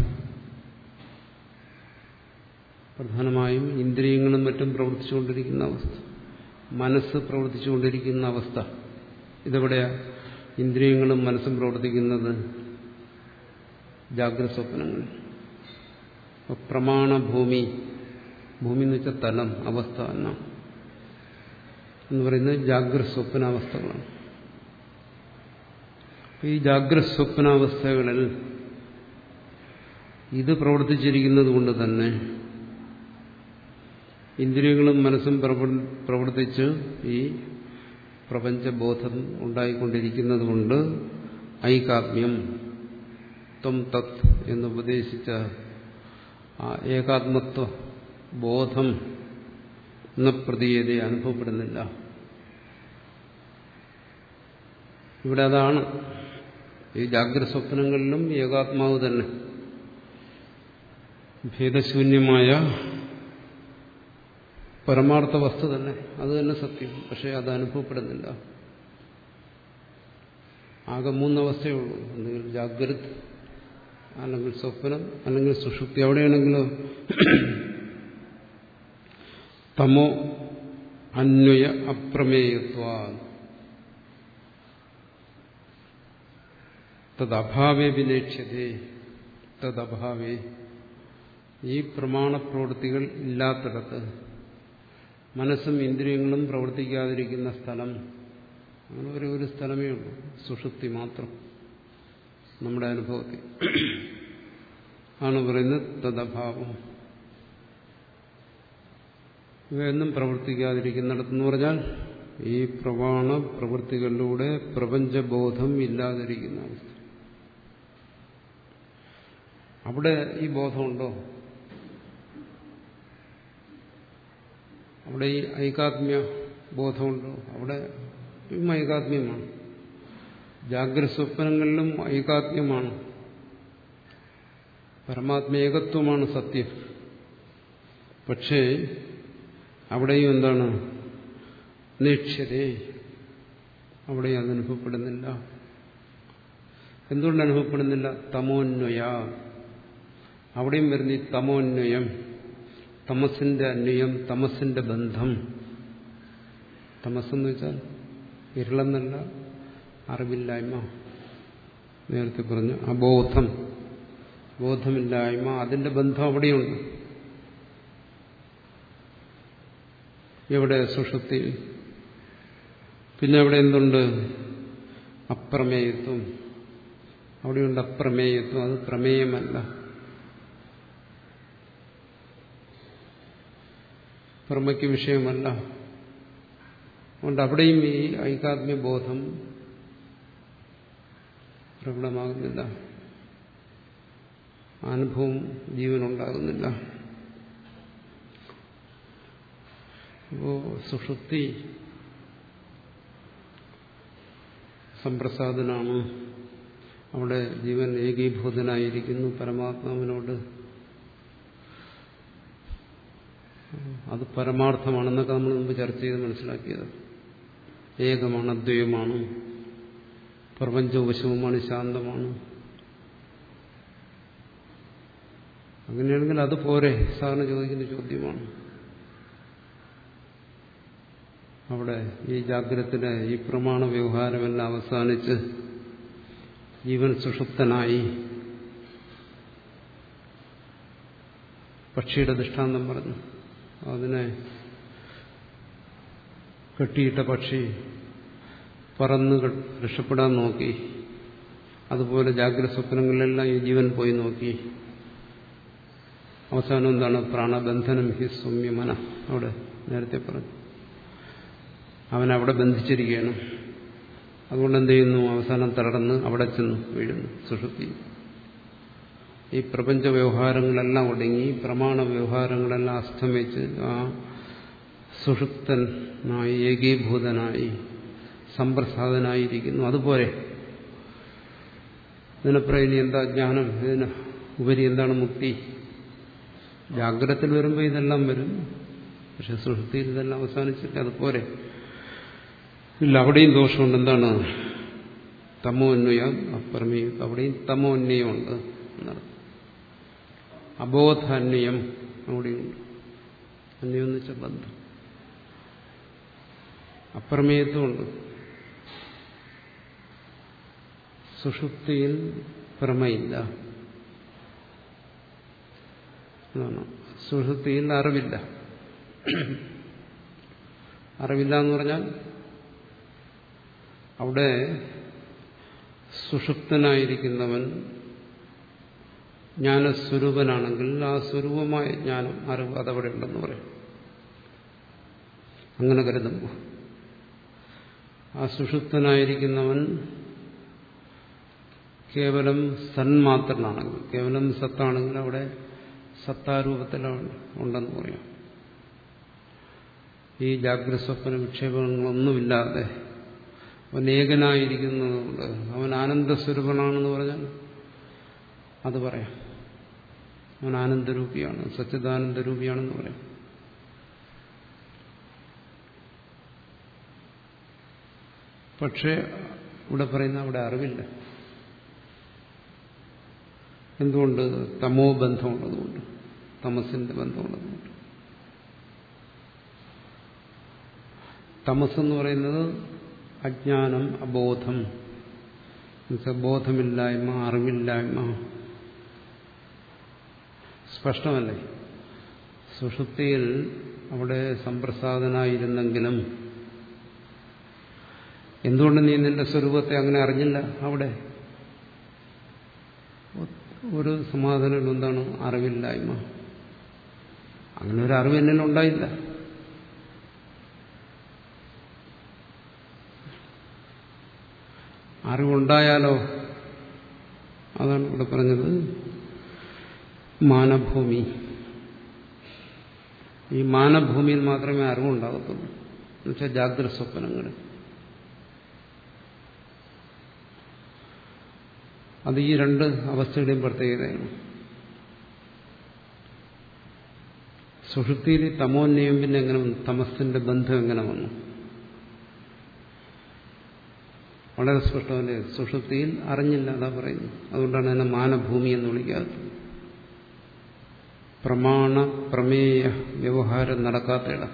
പ്രധാനമായും ഇന്ദ്രിയങ്ങളും മറ്റും പ്രവർത്തിച്ചുകൊണ്ടിരിക്കുന്ന അവസ്ഥ മനസ്സ് പ്രവർത്തിച്ചുകൊണ്ടിരിക്കുന്ന അവസ്ഥ ഇതെവിടെയാ ഇന്ദ്രിയങ്ങളും മനസ്സും പ്രവർത്തിക്കുന്നത് ജാഗ്രത സ്വപ്നങ്ങൾ പ്രമാണഭൂമി ഭൂമി എന്ന് വെച്ചാൽ തലം അവസ്ഥ എന്ന എന്ന് പറയുന്നത് ജാഗ്രത സ്വപ്നാവസ്ഥകളാണ് ഈ ജാഗ്രത സ്വപ്നാവസ്ഥകളിൽ ഇത് പ്രവർത്തിച്ചിരിക്കുന്നത് കൊണ്ട് തന്നെ ഇന്ദ്രിയങ്ങളും മനസ്സും പ്രവർത്തിച്ച് ഈ പ്രപഞ്ചബോധം ഉണ്ടായിക്കൊണ്ടിരിക്കുന്നത് കൊണ്ട് ഐകാത്മ്യം ത്വം തത് എന്ന് ഉപദേശിച്ച ആ ഏകാത്മത്വ ബോധം എന്ന പ്രതീയത അനുഭവപ്പെടുന്നില്ല ഇവിടെ അതാണ് ഈ ജാഗ്രത സ്വപ്നങ്ങളിലും ഏകാത്മാവ് തന്നെ ഭേദശൂന്യമായ പരമാർത്ഥ വസ്തു തന്നെ അത് തന്നെ സത്യം പക്ഷെ അത് അനുഭവപ്പെടുന്നില്ല ആകെ മൂന്നവസ്ഥയുള്ളൂ എന്തെങ്കിലും ജാഗ്രത് അല്ലെങ്കിൽ സ്വപ്നം അല്ലെങ്കിൽ സുഷുപ്തി എവിടെയാണെങ്കിലോ തമോ അന്വയ അപ്രമേയത്വ തദ്ഭാവേ വിലേക്ഷ്യതേ തദ്ഭാവേ ഈ പ്രമാണപ്രവൃത്തികൾ ഇല്ലാത്തിടത്ത് മനസ്സും ഇന്ദ്രിയങ്ങളും പ്രവർത്തിക്കാതിരിക്കുന്ന സ്ഥലം അങ്ങനെ ഒരു ഒരു സ്ഥലമേ ഉള്ളൂ സുഷുപ്തി മാത്രം നമ്മുടെ അനുഭവത്തിൽ ആണ് പറയുന്നത് തദഭാവം ഇവയൊന്നും പ്രവർത്തിക്കാതിരിക്കുന്നിടത്തെന്ന് പറഞ്ഞാൽ ഈ പ്രമാണ പ്രവൃത്തികളിലൂടെ പ്രപഞ്ചബോധം ഇല്ലാതിരിക്കുന്ന അവസ്ഥ അവിടെ ഈ ബോധമുണ്ടോ അവിടെ ഈ ഐകാത്മ്യ ബോധമുണ്ടോ അവിടെ ഐകാത്മ്യമാണ് ജാഗ്രത സ്വപ്നങ്ങളിലും ഐകാത്മ്യമാണ് പരമാത്മേകത്വമാണ് സത്യം പക്ഷേ അവിടെയും എന്താണ് നിക്ഷരേ അവിടെ അത് അനുഭവപ്പെടുന്നില്ല എന്തുകൊണ്ട് അനുഭവപ്പെടുന്നില്ല തമോന്വയ അവിടെയും വരുന്ന ഈ തമോന്വയം തമസിന്റെ അന്വയം തമസിന്റെ ബന്ധം തമസെന്ന് വെച്ചാൽ ഇരുളെന്നല്ല അറിവില്ലായ്മ നേരത്തെ പറഞ്ഞു അബോധം ബോധമില്ലായ്മ അതിന്റെ ബന്ധം അവിടെയുണ്ട് എവിടെ സുഷുപ്തി പിന്നെ അവിടെ എന്തുണ്ട് അപ്രമേയത്വം അവിടെയുണ്ട് അപ്രമേയത്വം അത് പ്രമേയമല്ല പ്രമയ്ക്ക് വിഷയമല്ല അതുകൊണ്ട് അവിടെയും ഈ ഐകാത്മ്യ ബോധം പ്രകടമാകുന്നില്ല അനുഭവം ജീവനുണ്ടാകുന്നില്ല അപ്പോ സുഷുപ്തി സംപ്രസാദനാണ് അവിടെ ജീവൻ ഏകീഭൂതനായിരിക്കുന്നു പരമാത്മാവിനോട് അത് പരമാർത്ഥമാണെന്നൊക്കെ നമ്മൾ മുമ്പ് ചർച്ച ചെയ്ത് മനസ്സിലാക്കിയത് ഏകമാണ് അദ്വൈതമാണ് പ്രപഞ്ചോപശവുമാണ് ശാന്തമാണ് അങ്ങനെയാണെങ്കിൽ അത് പോരെ സാറിന് ചോദിക്കുന്ന ചോദ്യമാണ് അവിടെ ഈ ജാഗ്രതത്തിലെ ഈ പ്രമാണ വ്യവഹാരമെല്ലാം അവസാനിച്ച് ജീവൻ സുഷുപ്തനായി പക്ഷിയുടെ ദൃഷ്ടാന്തം പറഞ്ഞു അതിനെ കെട്ടിയിട്ട പക്ഷി പറന്ന് രക്ഷപ്പെടാൻ നോക്കി അതുപോലെ ജാഗ്രത സ്വപ്നങ്ങളിലെല്ലാം ഈ ജീവൻ പോയി നോക്കി അവസാനം എന്താണ് പ്രാണബന്ധനം ഹി സൗമ്യമന അവിടെ നേരത്തെ പറഞ്ഞു അവൻ അവിടെ ബന്ധിച്ചിരിക്കുകയാണ് അതുകൊണ്ട് എന്ത് ചെയ്യുന്നു അവസാനം തളർന്ന് അവിടെ ചെന്ന് വീഴുന്നു സുഷുപ്തി ഈ പ്രപഞ്ച വ്യവഹാരങ്ങളെല്ലാം ഒടുങ്ങി പ്രമാണ വ്യവഹാരങ്ങളെല്ലാം അസ്തമിച്ച് ആ സുഷുപ്തനായി ഏകീഭൂതനായി സമ്പ്രസാദനായിരിക്കുന്നു അതുപോലെ ഇതിനപ്പുറം ഇനി എന്താ ജ്ഞാനം ഇതിന് ഉപരി എന്താണ് മുക്തി ജാഗ്രതത്തിൽ വരുമ്പോൾ ഇതെല്ലാം വരും പക്ഷെ സുഷുപ്തിയിൽ ഇതെല്ലാം അവസാനിച്ചിട്ട് അതുപോലെ ഇല്ല അവിടെയും ദോഷമുണ്ട് എന്താണ് തമോ അന്വയ അപ്രമേയ അവിടെയും തമോ അന്വയമുണ്ട് എന്നർത്ഥം അബോധാന്വയം അവിടെയുണ്ട് അന്വയം എന്ന് വെച്ചാൽ ബന്ധം അപ്രമേയത്വമുണ്ട് സുഷുപ്തിയിൽ പ്രമയില്ല എന്നാണ് സുഷുപ്തിയിൽ അറിവില്ല അറിവില്ല എന്ന് പറഞ്ഞാൽ അവിടെ സുഷുപ്തനായിരിക്കുന്നവൻ ജ്ഞാനസ്വരൂപനാണെങ്കിൽ ആ സ്വരൂപമായ ജ്ഞാനം അറിവ് അതവിടെ ഉണ്ടെന്ന് പറയും അങ്ങനെ കരുതുമ്പോൾ ആ സുഷുപ്തനായിരിക്കുന്നവൻ കേവലം സന്മാത്രനാണെങ്കിൽ കേവലം സത്താണെങ്കിൽ അവിടെ സത്താരൂപത്തിലാണ് ഉണ്ടെന്ന് പറയാം ഈ ജാഗ്രത സ്വപ്ന വിക്ഷേപങ്ങളൊന്നുമില്ലാതെ അവൻ ഏകനായിരിക്കുന്നതുകൊണ്ട് അവൻ ആനന്ദസ്വരൂപനാണെന്ന് പറഞ്ഞാൽ അത് പറയാം അവൻ ആനന്ദരൂപിയാണ് സച്ചിദാനന്ദരൂപിയാണെന്ന് പറയാം പക്ഷേ ഇവിടെ പറയുന്ന അവിടെ അറിവില്ല എന്തുകൊണ്ട് തമോ ബന്ധമുള്ളതുകൊണ്ട് തമസിന്റെ ബന്ധമുള്ളതുകൊണ്ട് തമസ് പറയുന്നത് അജ്ഞാനം അബോധം ബോധമില്ലായ്മ അറിവില്ലായ്മ സ്പഷ്ടമല്ലേ സുഷുപ്തിയിൽ അവിടെ സംപ്രസാദനായിരുന്നെങ്കിലും എന്തുകൊണ്ട് നീ നിന്റെ സ്വരൂപത്തെ അങ്ങനെ അറിഞ്ഞില്ല അവിടെ ഒരു സമാധാനം എന്താണ് അറിവില്ലായ്മ അങ്ങനെ ഒരു അറിവ് എന്നിൽ ഉണ്ടായില്ല അറിവുണ്ടായാലോ അതാണ് ഇവിടെ പറഞ്ഞത് മാനഭൂമി ഈ മാനഭൂമിയിൽ മാത്രമേ അറിവുണ്ടാകത്തുള്ളൂ എന്നുവെച്ചാൽ ജാഗ്രത സ്വപ്നങ്ങൾ അത് ഈ രണ്ട് അവസ്ഥയുടെയും പ്രത്യേകതയാണ് സുഷുപ്തിയിൽ തമോന്യം പിന്നെ എങ്ങനെ വന്നു തമസിന്റെ ബന്ധം എങ്ങനെ വന്നു വളരെ സ്പഷ്ടമല്ലേ സുഷുപ്തിയിൽ അറിഞ്ഞില്ല അതാ പറയുന്നു അതുകൊണ്ടാണ് അതിനെ മാനഭൂമി എന്ന് വിളിക്കാത്തത് പ്രമാണ പ്രമേയ വ്യവഹാരം നടക്കാത്ത ഇടം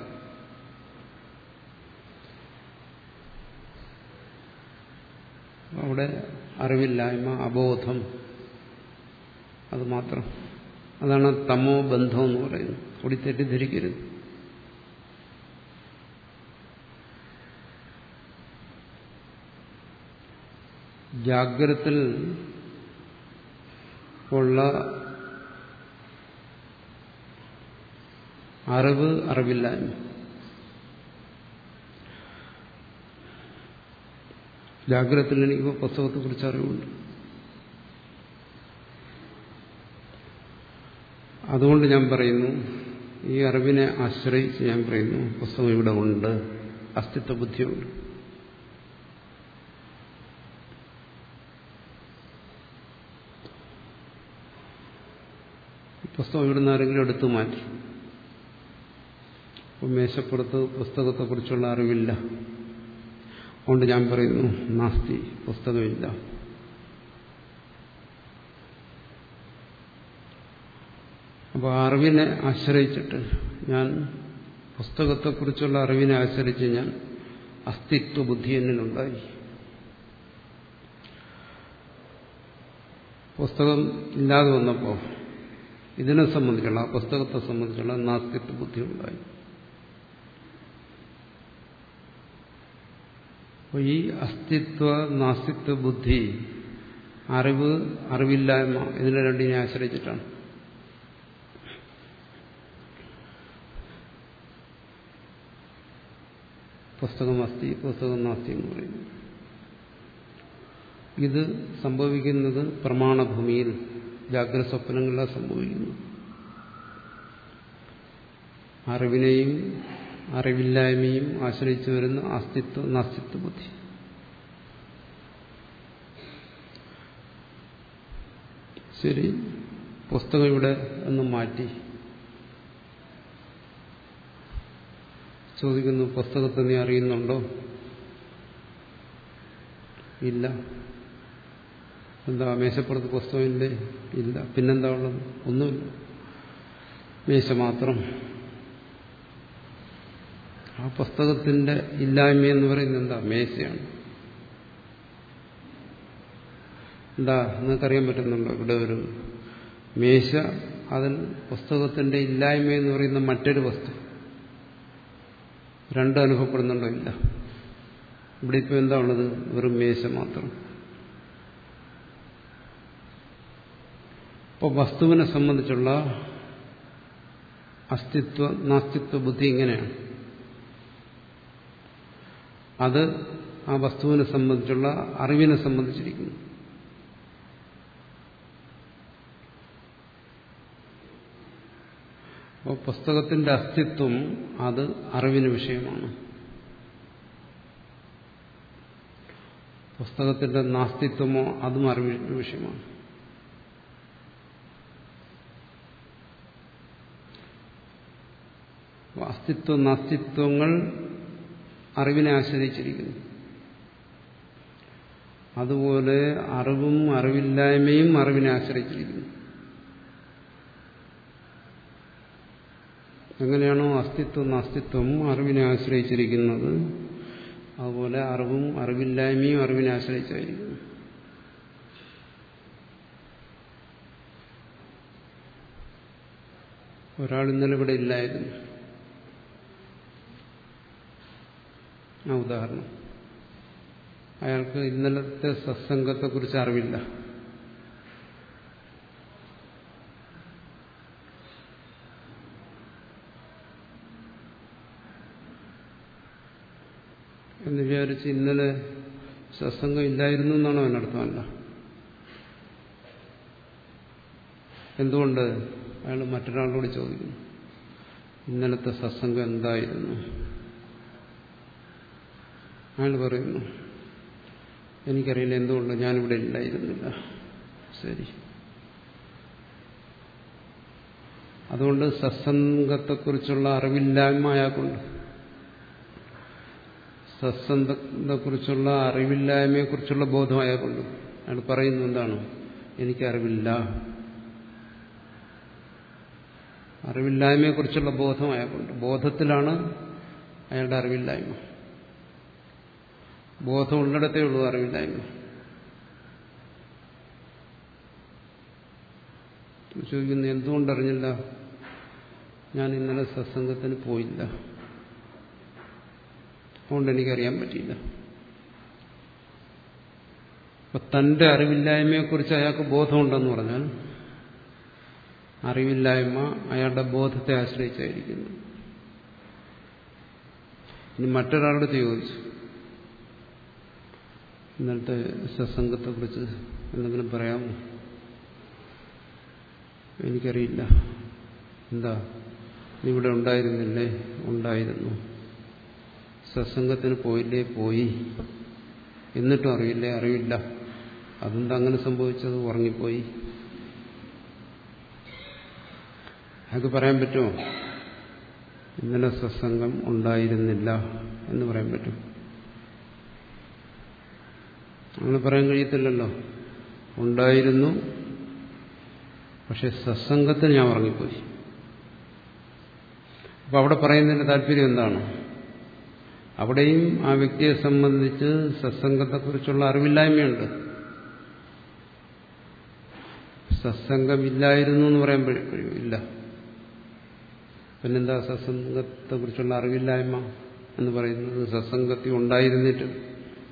അവിടെ അറിവില്ലായ്മ അബോധം അത് മാത്രം അതാണ് തമോ ബന്ധം എന്ന് പറയുന്നത് കൂടി തെറ്റിദ്ധരിക്കരുത് ജാഗ്രത്തിൽ ഉള്ള അറിവ് അറിവില്ലായ്മ ജാഗ്രതത്തിൽ എനിക്ക് പുസ്തകത്തെക്കുറിച്ച് അറിവുണ്ട് അതുകൊണ്ട് ഞാൻ പറയുന്നു ഈ അറിവിനെ ആശ്രയിച്ച് ഞാൻ പറയുന്നു പുസ്തകം ഇവിടെ ഉണ്ട് അസ്തിത്വ ബുദ്ധിയുണ്ട് പുസ്തകം ഇവിടുന്ന് ആരെങ്കിലും എടുത്തു മാറ്റി അപ്പം മേശപ്പുറത്ത് പുസ്തകത്തെക്കുറിച്ചുള്ള അറിവില്ല അതുകൊണ്ട് ഞാൻ പറയുന്നു നാസ്തി പുസ്തകമില്ല അപ്പോൾ അറിവിനെ ആശ്രയിച്ചിട്ട് ഞാൻ പുസ്തകത്തെക്കുറിച്ചുള്ള അറിവിനെ ആശ്രയിച്ച് ഞാൻ അസ്തിത്വ ബുദ്ധി എന്നിലുണ്ടായി പുസ്തകം ഇല്ലാതെ വന്നപ്പോൾ ഇതിനെ സംബന്ധിച്ചുള്ള ആ പുസ്തകത്തെ സംബന്ധിച്ചുള്ള നാസ്തിത്വ ബുദ്ധി ഉണ്ടായി അപ്പോൾ ഈ അസ്തിത്വ നാസ്തിത്വ ബുദ്ധി അറിവ് അറിവില്ലായ്മ ഇതിനെ രണ്ടിനെ ആശ്രയിച്ചിട്ടാണ് പുസ്തകം അസ്ഥി പുസ്തകം നാസ്തി എന്ന് പറയുന്നു ഇത് സംഭവിക്കുന്നത് പ്രമാണഭൂമിയിൽ ജാഗ്രത സ്വപ്നങ്ങളിലാണ് സംഭവിക്കുന്നു അറിവിനെയും അറിവില്ലായ്മയും ആശ്രയിച്ചു വരുന്ന അസ്തിത്വ നാസ്തിത്വ ബുദ്ധി ശരി പുസ്തകം ഇവിടെ ഒന്ന് മാറ്റി ചോദിക്കുന്നു പുസ്തകത്തെ നീ അറിയുന്നുണ്ടോ ഇല്ല എന്താ മേശപ്പുറത്ത് പുസ്തകമില്ലേ ഇല്ല പിന്നെന്താ ഉള്ളത് ഒന്നുമില്ല മേശ മാത്രം ആ പുസ്തകത്തിന്റെ ഇല്ലായ്മ എന്ന് പറയുന്നത് എന്താ മേശയാണ് എന്താ നിങ്ങൾക്കറിയാൻ പറ്റുന്നുണ്ടോ ഇവിടെ ഒരു മേശ അതിൽ പുസ്തകത്തിന്റെ ഇല്ലായ്മ എന്ന് പറയുന്ന മറ്റൊരു വസ്തു രണ്ടും അനുഭവപ്പെടുന്നുണ്ടോ ഇല്ല ഇവിടെ ഇപ്പം എന്താ ഉള്ളത് വെറും മേശ മാത്രം അപ്പോൾ വസ്തുവിനെ സംബന്ധിച്ചുള്ള അസ്തിത്വ നാസ്തിത്വ ബുദ്ധി ഇങ്ങനെയാണ് അത് ആ വസ്തുവിനെ സംബന്ധിച്ചുള്ള അറിവിനെ സംബന്ധിച്ചിരിക്കുന്നു അപ്പോൾ പുസ്തകത്തിന്റെ അസ്തിത്വം അത് അറിവിന് വിഷയമാണ് പുസ്തകത്തിന്റെ നാസ്തിത്വമോ അതും അറിവിന് വിഷയമാണ് അസ്തിത്വ നാസ്തിത്വങ്ങൾ അറിവിനെ ആശ്രയിച്ചിരിക്കുന്നു അതുപോലെ അറിവും അറിവില്ലായ്മയും അറിവിനെ ആശ്രയിച്ചിരിക്കുന്നു എങ്ങനെയാണോ അസ്തിത്വം നാസ്തിത്വം അറിവിനെ ആശ്രയിച്ചിരിക്കുന്നത് അതുപോലെ അറിവും അറിവില്ലായ്മയും അറിവിനെ ആശ്രയിച്ചായിരിക്കുന്നു ഒരാൾ ഇന്നലെ ഇവിടെ ഇല്ലായിരുന്നു ആ ഉദാഹരണം അയാൾക്ക് ഇന്നലത്തെ സത്സംഗത്തെക്കുറിച്ച് അറിവില്ല എന്ന് വിചാരിച്ച് ഇന്നലെ സത്സംഗം ഇല്ലായിരുന്നു എന്നാണോ അതിനർത്ഥമല്ല എന്തുകൊണ്ട് അയാൾ മറ്റൊരാളോട് ചോദിക്കുന്നു ഇന്നലത്തെ സത്സംഗം എന്തായിരുന്നു അയാൾ പറയുന്നു എനിക്കറിയില്ല എന്തുകൊണ്ട് ഞാനിവിടെ ഇല്ലായിരുന്നില്ല ശരി അതുകൊണ്ട് സത്സംഗത്തെക്കുറിച്ചുള്ള അറിവില്ലായ്മ അയാൾക്കുണ്ട് സത്സംഗത്തെക്കുറിച്ചുള്ള അറിവില്ലായ്മയെക്കുറിച്ചുള്ള ബോധം അയാൾക്കുണ്ട് അയാൾ പറയുന്നു എന്താണ് എനിക്കറിവില്ല അറിവില്ലായ്മയെക്കുറിച്ചുള്ള ബോധം അയാൾക്കുണ്ട് ബോധത്തിലാണ് അയാളുടെ അറിവില്ലായ്മ ബോധം ഉള്ളിടത്തേ ഉള്ളൂ അറിവില്ലായ്മ ചോദിക്കുന്നു എന്തുകൊണ്ടറിഞ്ഞില്ല ഞാൻ ഇന്നലെ സത്സംഗത്തിന് പോയില്ല അതുകൊണ്ട് എനിക്കറിയാൻ പറ്റിയില്ല അപ്പൊ തന്റെ അറിവില്ലായ്മയെക്കുറിച്ച് അയാൾക്ക് ബോധമുണ്ടെന്ന് പറഞ്ഞാൽ അറിവില്ലായ്മ അയാളുടെ ബോധത്തെ ആശ്രയിച്ചായിരിക്കുന്നു ഇനി മറ്റൊരാളോട് ചോദിച്ചു ഇന്നലത്തെ സത്സംഗത്തെക്കുറിച്ച് എന്തെങ്കിലും പറയാമോ എനിക്കറിയില്ല എന്താ നീ ഇവിടെ ഉണ്ടായിരുന്നില്ലേ ഉണ്ടായിരുന്നു സത്സംഗത്തിന് പോയില്ലേ പോയി എന്നിട്ടും അറിയില്ലേ അറിയില്ല അതെന്താ അങ്ങനെ സംഭവിച്ചത് ഉറങ്ങിപ്പോയി അതൊക്കെ പറയാൻ പറ്റുമോ ഇന്നലെ സത്സംഗം ഉണ്ടായിരുന്നില്ല എന്ന് പറയാൻ പറ്റും അങ്ങനെ പറയാൻ കഴിയത്തില്ലല്ലോ ഉണ്ടായിരുന്നു പക്ഷെ സത്സംഗത്തിൽ ഞാൻ ഉറങ്ങിപ്പോയി അപ്പൊ അവിടെ പറയുന്നതിന്റെ താല്പര്യം എന്താണ് അവിടെയും ആ വ്യക്തിയെ സംബന്ധിച്ച് സത്സംഗത്തെക്കുറിച്ചുള്ള അറിവില്ലായ്മയുണ്ട് സത്സംഗമില്ലായിരുന്നു എന്ന് പറയാൻ ഇല്ല പിന്നെന്താ സത്സംഗത്തെക്കുറിച്ചുള്ള അറിവില്ലായ്മ എന്ന് പറയുന്നത് സത്സംഗത്തിൽ ഉണ്ടായിരുന്നിട്ട്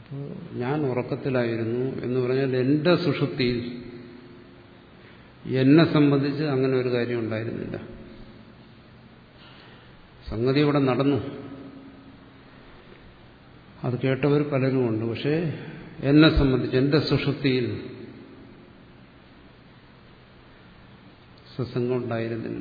അപ്പോൾ ഞാൻ ഉറക്കത്തിലായിരുന്നു എന്ന് പറഞ്ഞാൽ എൻ്റെ സുഷുപ്തിയിൽ എന്നെ സംബന്ധിച്ച് അങ്ങനെ ഒരു കാര്യം ഉണ്ടായിരുന്നില്ല സംഗതി ഇവിടെ നടന്നു അത് കേട്ടവർ പലരുമുണ്ട് പക്ഷേ എന്നെ സംബന്ധിച്ച് എൻ്റെ സുഷുപ്തിയിൽ സത്സംഗം ഉണ്ടായിരുന്നില്ല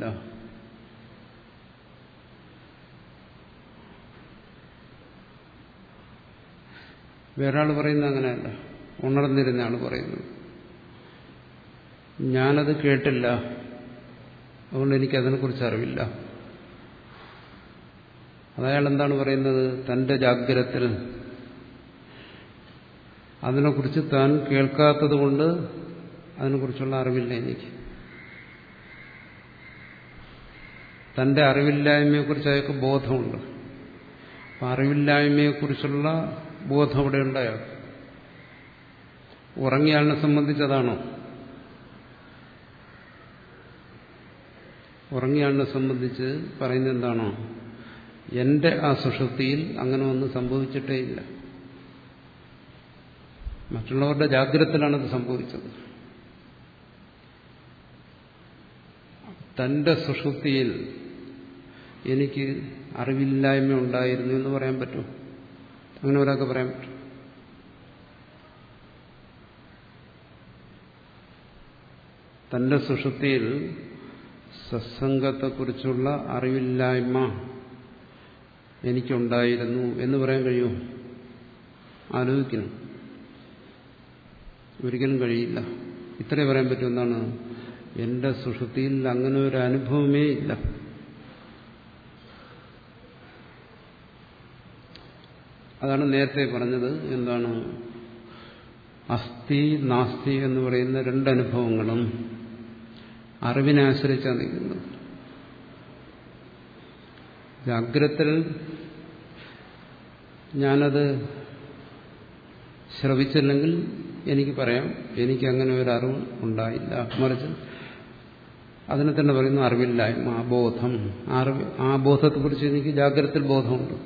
വേറൊരാൾ പറയുന്നത് അങ്ങനെയല്ല ഉണർന്നിരുന്ന ആൾ പറയുന്നത് ഞാനത് കേട്ടില്ല അതുകൊണ്ട് എനിക്കതിനെക്കുറിച്ച് അറിവില്ല അതയാൾ എന്താണ് പറയുന്നത് തന്റെ ജാഗ്രത്തിൽ അതിനെക്കുറിച്ച് താൻ കേൾക്കാത്തത് കൊണ്ട് അതിനെക്കുറിച്ചുള്ള അറിവില്ല എനിക്ക് തന്റെ അറിവില്ലായ്മയെക്കുറിച്ച് അയാൾക്ക് ബോധമുണ്ട് അപ്പം അറിവില്ലായ്മയെക്കുറിച്ചുള്ള ബോധം അവിടെ ഉണ്ടായോ ഉറങ്ങിയാളിനെ സംബന്ധിച്ചതാണോ ഉറങ്ങിയാളിനെ സംബന്ധിച്ച് പറയുന്നത് എന്താണോ എന്റെ ആ സുഷുപ്തിയിൽ അങ്ങനെ ഒന്നും സംഭവിച്ചിട്ടേ ഇല്ല മറ്റുള്ളവരുടെ ജാഗ്രതത്തിലാണത് സംഭവിച്ചത് തന്റെ സുഷുപ്തിയിൽ എനിക്ക് അറിവില്ലായ്മ ഉണ്ടായിരുന്നു എന്ന് പറയാൻ പറ്റും അങ്ങനെ ഒരാൾക്ക് പറയാൻ പറ്റും തന്റെ സുഷുപ്തിയിൽ സത്സംഗത്തെക്കുറിച്ചുള്ള അറിവില്ലായ്മ എനിക്കുണ്ടായിരുന്നു എന്ന് പറയാൻ കഴിയുമോ ആലോചിക്കണം ഒരിക്കലും കഴിയില്ല ഇത്രേ പറയാൻ പറ്റും എന്താണ് എന്റെ സുഷുതിയിൽ അങ്ങനെ ഒരു അനുഭവമേ ഇല്ല അതാണ് നേരത്തെ പറഞ്ഞത് എന്താണ് അസ്ഥി നാസ്തി എന്ന് പറയുന്ന രണ്ടനുഭവങ്ങളും അറിവിനെ ആശ്രയിച്ചാണ് നിൽക്കുന്നത് ജാഗ്രത്തിൽ ഞാനത് ശ്രവിച്ചില്ലെങ്കിൽ എനിക്ക് പറയാം എനിക്ക് അങ്ങനെ ഒരു അറിവ് ഉണ്ടായില്ല മറിച്ച് അതിനെ തന്നെ പറയുന്നു അറിവില്ലായ്മ ബോധം അറിവ് ആ ബോധത്തെക്കുറിച്ച് എനിക്ക് ജാഗ്രതത്തിൽ ബോധമുണ്ട്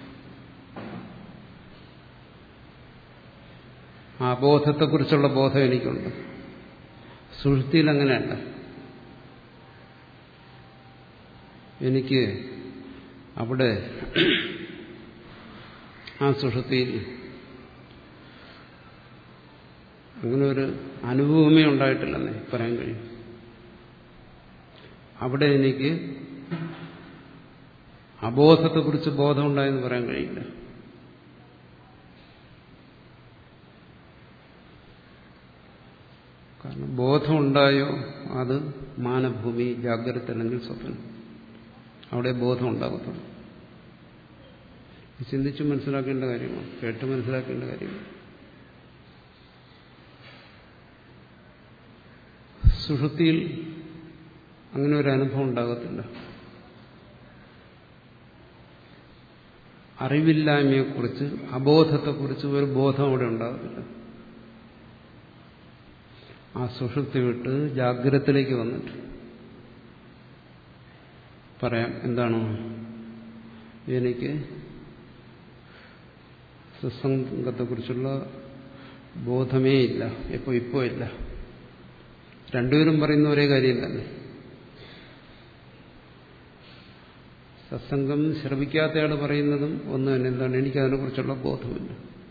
ആ ബോധത്തെക്കുറിച്ചുള്ള ബോധം എനിക്കുണ്ട് സുഷുതിയിൽ അങ്ങനെയല്ല എനിക്ക് അവിടെ ആ സുഷുതിയിൽ അങ്ങനെ ഒരു അനുഭവമേ ഉണ്ടായിട്ടില്ലെന്നേ പറയാൻ കഴിയും അവിടെ എനിക്ക് അബോധത്തെക്കുറിച്ച് ബോധമുണ്ടായെന്ന് പറയാൻ കഴിയില്ല കാരണം ബോധമുണ്ടായോ അത് മാനഭൂമി ജാഗ്രത അല്ലെങ്കിൽ സ്വപ്നം അവിടെ ബോധം ഉണ്ടാകത്തുള്ളൂ ചിന്തിച്ച് മനസ്സിലാക്കേണ്ട കാര്യമാണ് കേട്ട് മനസ്സിലാക്കേണ്ട കാര്യമാണ് സുഷുതിയിൽ അങ്ങനെ ഒരു അനുഭവം ഉണ്ടാകത്തില്ല അറിവില്ലായ്മയെക്കുറിച്ച് അബോധത്തെക്കുറിച്ച് ഒരു ബോധം അവിടെ ഉണ്ടാകത്തില്ല ആ സുഷുപ്തി വിട്ട് ജാഗ്രതത്തിലേക്ക് വന്നിട്ട് പറയാം എന്താണ് എനിക്ക് സത്സംഗത്തെക്കുറിച്ചുള്ള ബോധമേ ഇല്ല എപ്പോ ഇപ്പോ ഇല്ല രണ്ടുപേരും പറയുന്ന ഒരേ കാര്യം തന്നെ സത്സംഗം ശ്രമിക്കാത്തയാൾ പറയുന്നതും ഒന്ന് തന്നെ എന്താണ് എനിക്ക് അതിനെക്കുറിച്ചുള്ള ബോധമില്ല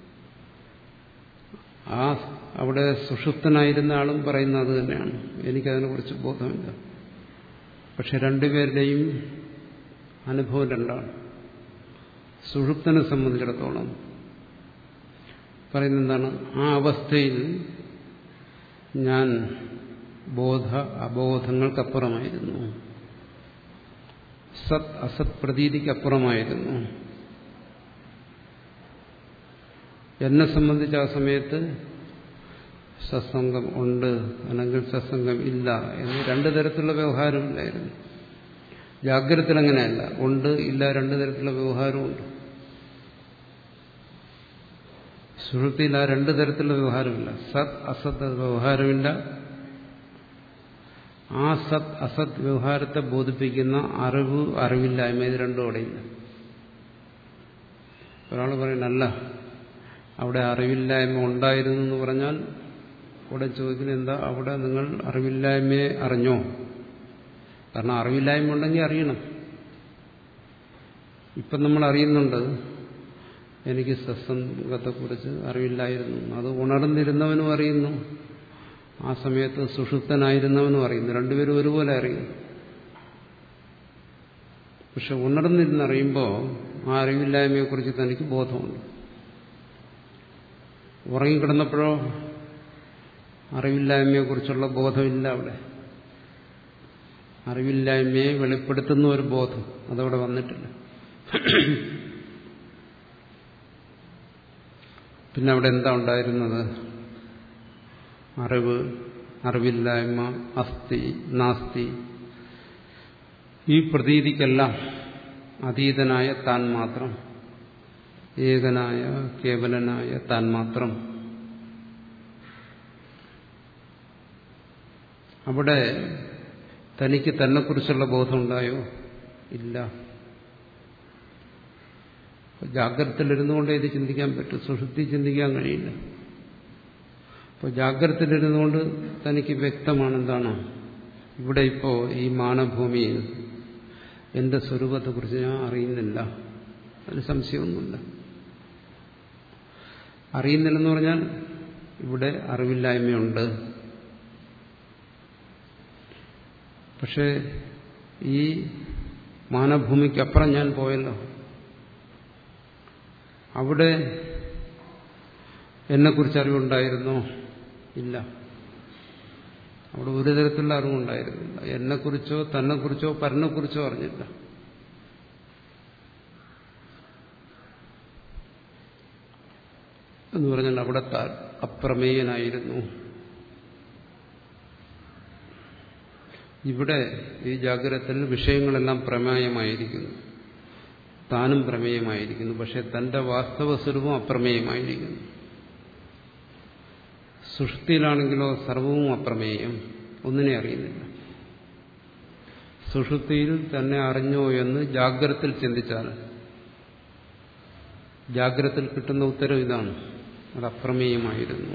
ആ അവിടെ സുഷുപ്തനായിരുന്ന ആളും പറയുന്നത് അത് തന്നെയാണ് എനിക്കതിനെക്കുറിച്ച് ബോധമില്ല പക്ഷെ രണ്ടുപേരുടെയും അനുഭവം രണ്ടാണ് സുഷുപ്തനെ സംബന്ധിച്ചിടത്തോളം പറയുന്ന എന്താണ് ആ അവസ്ഥയിൽ ഞാൻ ബോധ അബോധങ്ങൾക്കപ്പുറമായിരുന്നു സത് അസത് പ്രതീതിക്കപ്പുറമായിരുന്നു എന്നെ സംബന്ധിച്ച് ആ സമയത്ത് സത്സംഗം ഉണ്ട് അല്ലെങ്കിൽ സത്സംഗം ഇല്ല എന്ന് രണ്ടു തരത്തിലുള്ള വ്യവഹാരമില്ലായിരുന്നു ജാഗ്രതത്തിൽ അങ്ങനെയല്ല ഉണ്ട് ഇല്ല രണ്ടു തരത്തിലുള്ള വ്യവഹാരമുണ്ട് സുഹൃത്തിയിൽ ആ രണ്ടു തരത്തിലുള്ള വ്യവഹാരമില്ല സത് അസത് വ്യവഹാരമില്ല ആ സത് അസത് വ്യവഹാരത്തെ ബോധിപ്പിക്കുന്ന അറിവ് അറിവില്ലായ്മ ഇത് രണ്ടും അവിടെയില്ല ഒരാൾ പറയണല്ല അവിടെ അറിവില്ലായ്മ ഉണ്ടായിരുന്നു എന്ന് പറഞ്ഞാൽ ഇവിടെ ചോദിക്കുന്നത് എന്താ അവിടെ നിങ്ങൾ അറിവില്ലായ്മയെ അറിഞ്ഞോ കാരണം അറിവില്ലായ്മ ഉണ്ടെങ്കിൽ അറിയണം ഇപ്പം നമ്മൾ അറിയുന്നുണ്ട് എനിക്ക് സത്സംഗത്തെക്കുറിച്ച് അറിവില്ലായിരുന്നു അത് ഉണർന്നിരുന്നവനും അറിയുന്നു ആ സമയത്ത് സുഷുപ്തനായിരുന്നവനും അറിയുന്നു രണ്ടുപേരും ഒരുപോലെ അറിയുന്നു പക്ഷെ ഉണർന്നിരുന്നറിയുമ്പോൾ ആ അറിവില്ലായ്മയെക്കുറിച്ച് തനിക്ക് ബോധമുണ്ട് ഉറങ്ങിക്കിടന്നപ്പോഴോ അറിവില്ലായ്മയെക്കുറിച്ചുള്ള ബോധമില്ല അവിടെ അറിവില്ലായ്മയെ വെളിപ്പെടുത്തുന്ന ഒരു ബോധം അതവിടെ വന്നിട്ടില്ല പിന്നെ അവിടെ എന്താ ഉണ്ടായിരുന്നത് അറിവ് അറിവില്ലായ്മ അസ്ഥി നാസ്തി ഈ പ്രതീതിക്കെല്ലാം അതീതനായ താൻ മാത്രം ഏകനായ കേവലനായ താൻ മാത്രം അവിടെ തനിക്ക് തന്നെക്കുറിച്ചുള്ള ബോധമുണ്ടായോ ഇല്ല ജാഗ്രതയിലിരുന്നുകൊണ്ട് ഇത് ചിന്തിക്കാൻ പറ്റും സുഷുപ്തി ചിന്തിക്കാൻ കഴിയില്ല അപ്പോൾ ജാഗ്രതയിലിരുന്നുകൊണ്ട് തനിക്ക് വ്യക്തമാണ് എന്താണ് ഇവിടെ ഇപ്പോൾ ഈ മാനഭൂമിയിൽ എന്റെ സ്വരൂപത്തെക്കുറിച്ച് ഞാൻ അറിയുന്നില്ല അതിന് സംശയമൊന്നുമില്ല അറിയുന്നില്ലെന്ന് പറഞ്ഞാൽ ഇവിടെ അറിവില്ലായ്മയുണ്ട് പക്ഷേ ഈ മാനഭൂമിക്കപ്പുറം ഞാൻ പോയല്ലോ അവിടെ എന്നെക്കുറിച്ച് അറിവുണ്ടായിരുന്നോ ഇല്ല അവിടെ ഒരു തരത്തിലുള്ള അറിവുണ്ടായിരുന്നില്ല എന്നെക്കുറിച്ചോ തന്നെക്കുറിച്ചോ പരനെക്കുറിച്ചോ അറിഞ്ഞില്ല എന്ന് പറഞ്ഞാൽ അവിടെ അപ്രമേയനായിരുന്നു ഇവിടെ ഈ ജാഗ്രതത്തിൽ വിഷയങ്ങളെല്ലാം പ്രമേയമായിരിക്കുന്നു താനും പ്രമേയമായിരിക്കുന്നു പക്ഷെ തന്റെ വാസ്തവ സ്വരൂപം അപ്രമേയമായിരിക്കുന്നു സുഷുപ്തിയിലാണെങ്കിലോ സർവവും അപ്രമേയം ഒന്നിനെ അറിയുന്നില്ല സുഷുപ്തിയിൽ തന്നെ അറിഞ്ഞോ എന്ന് ജാഗ്രത്തിൽ ചിന്തിച്ചാൽ ജാഗ്രത്തിൽ കിട്ടുന്ന ഉത്തരം ഇതാണ് അത് അപ്രമേയമായിരുന്നു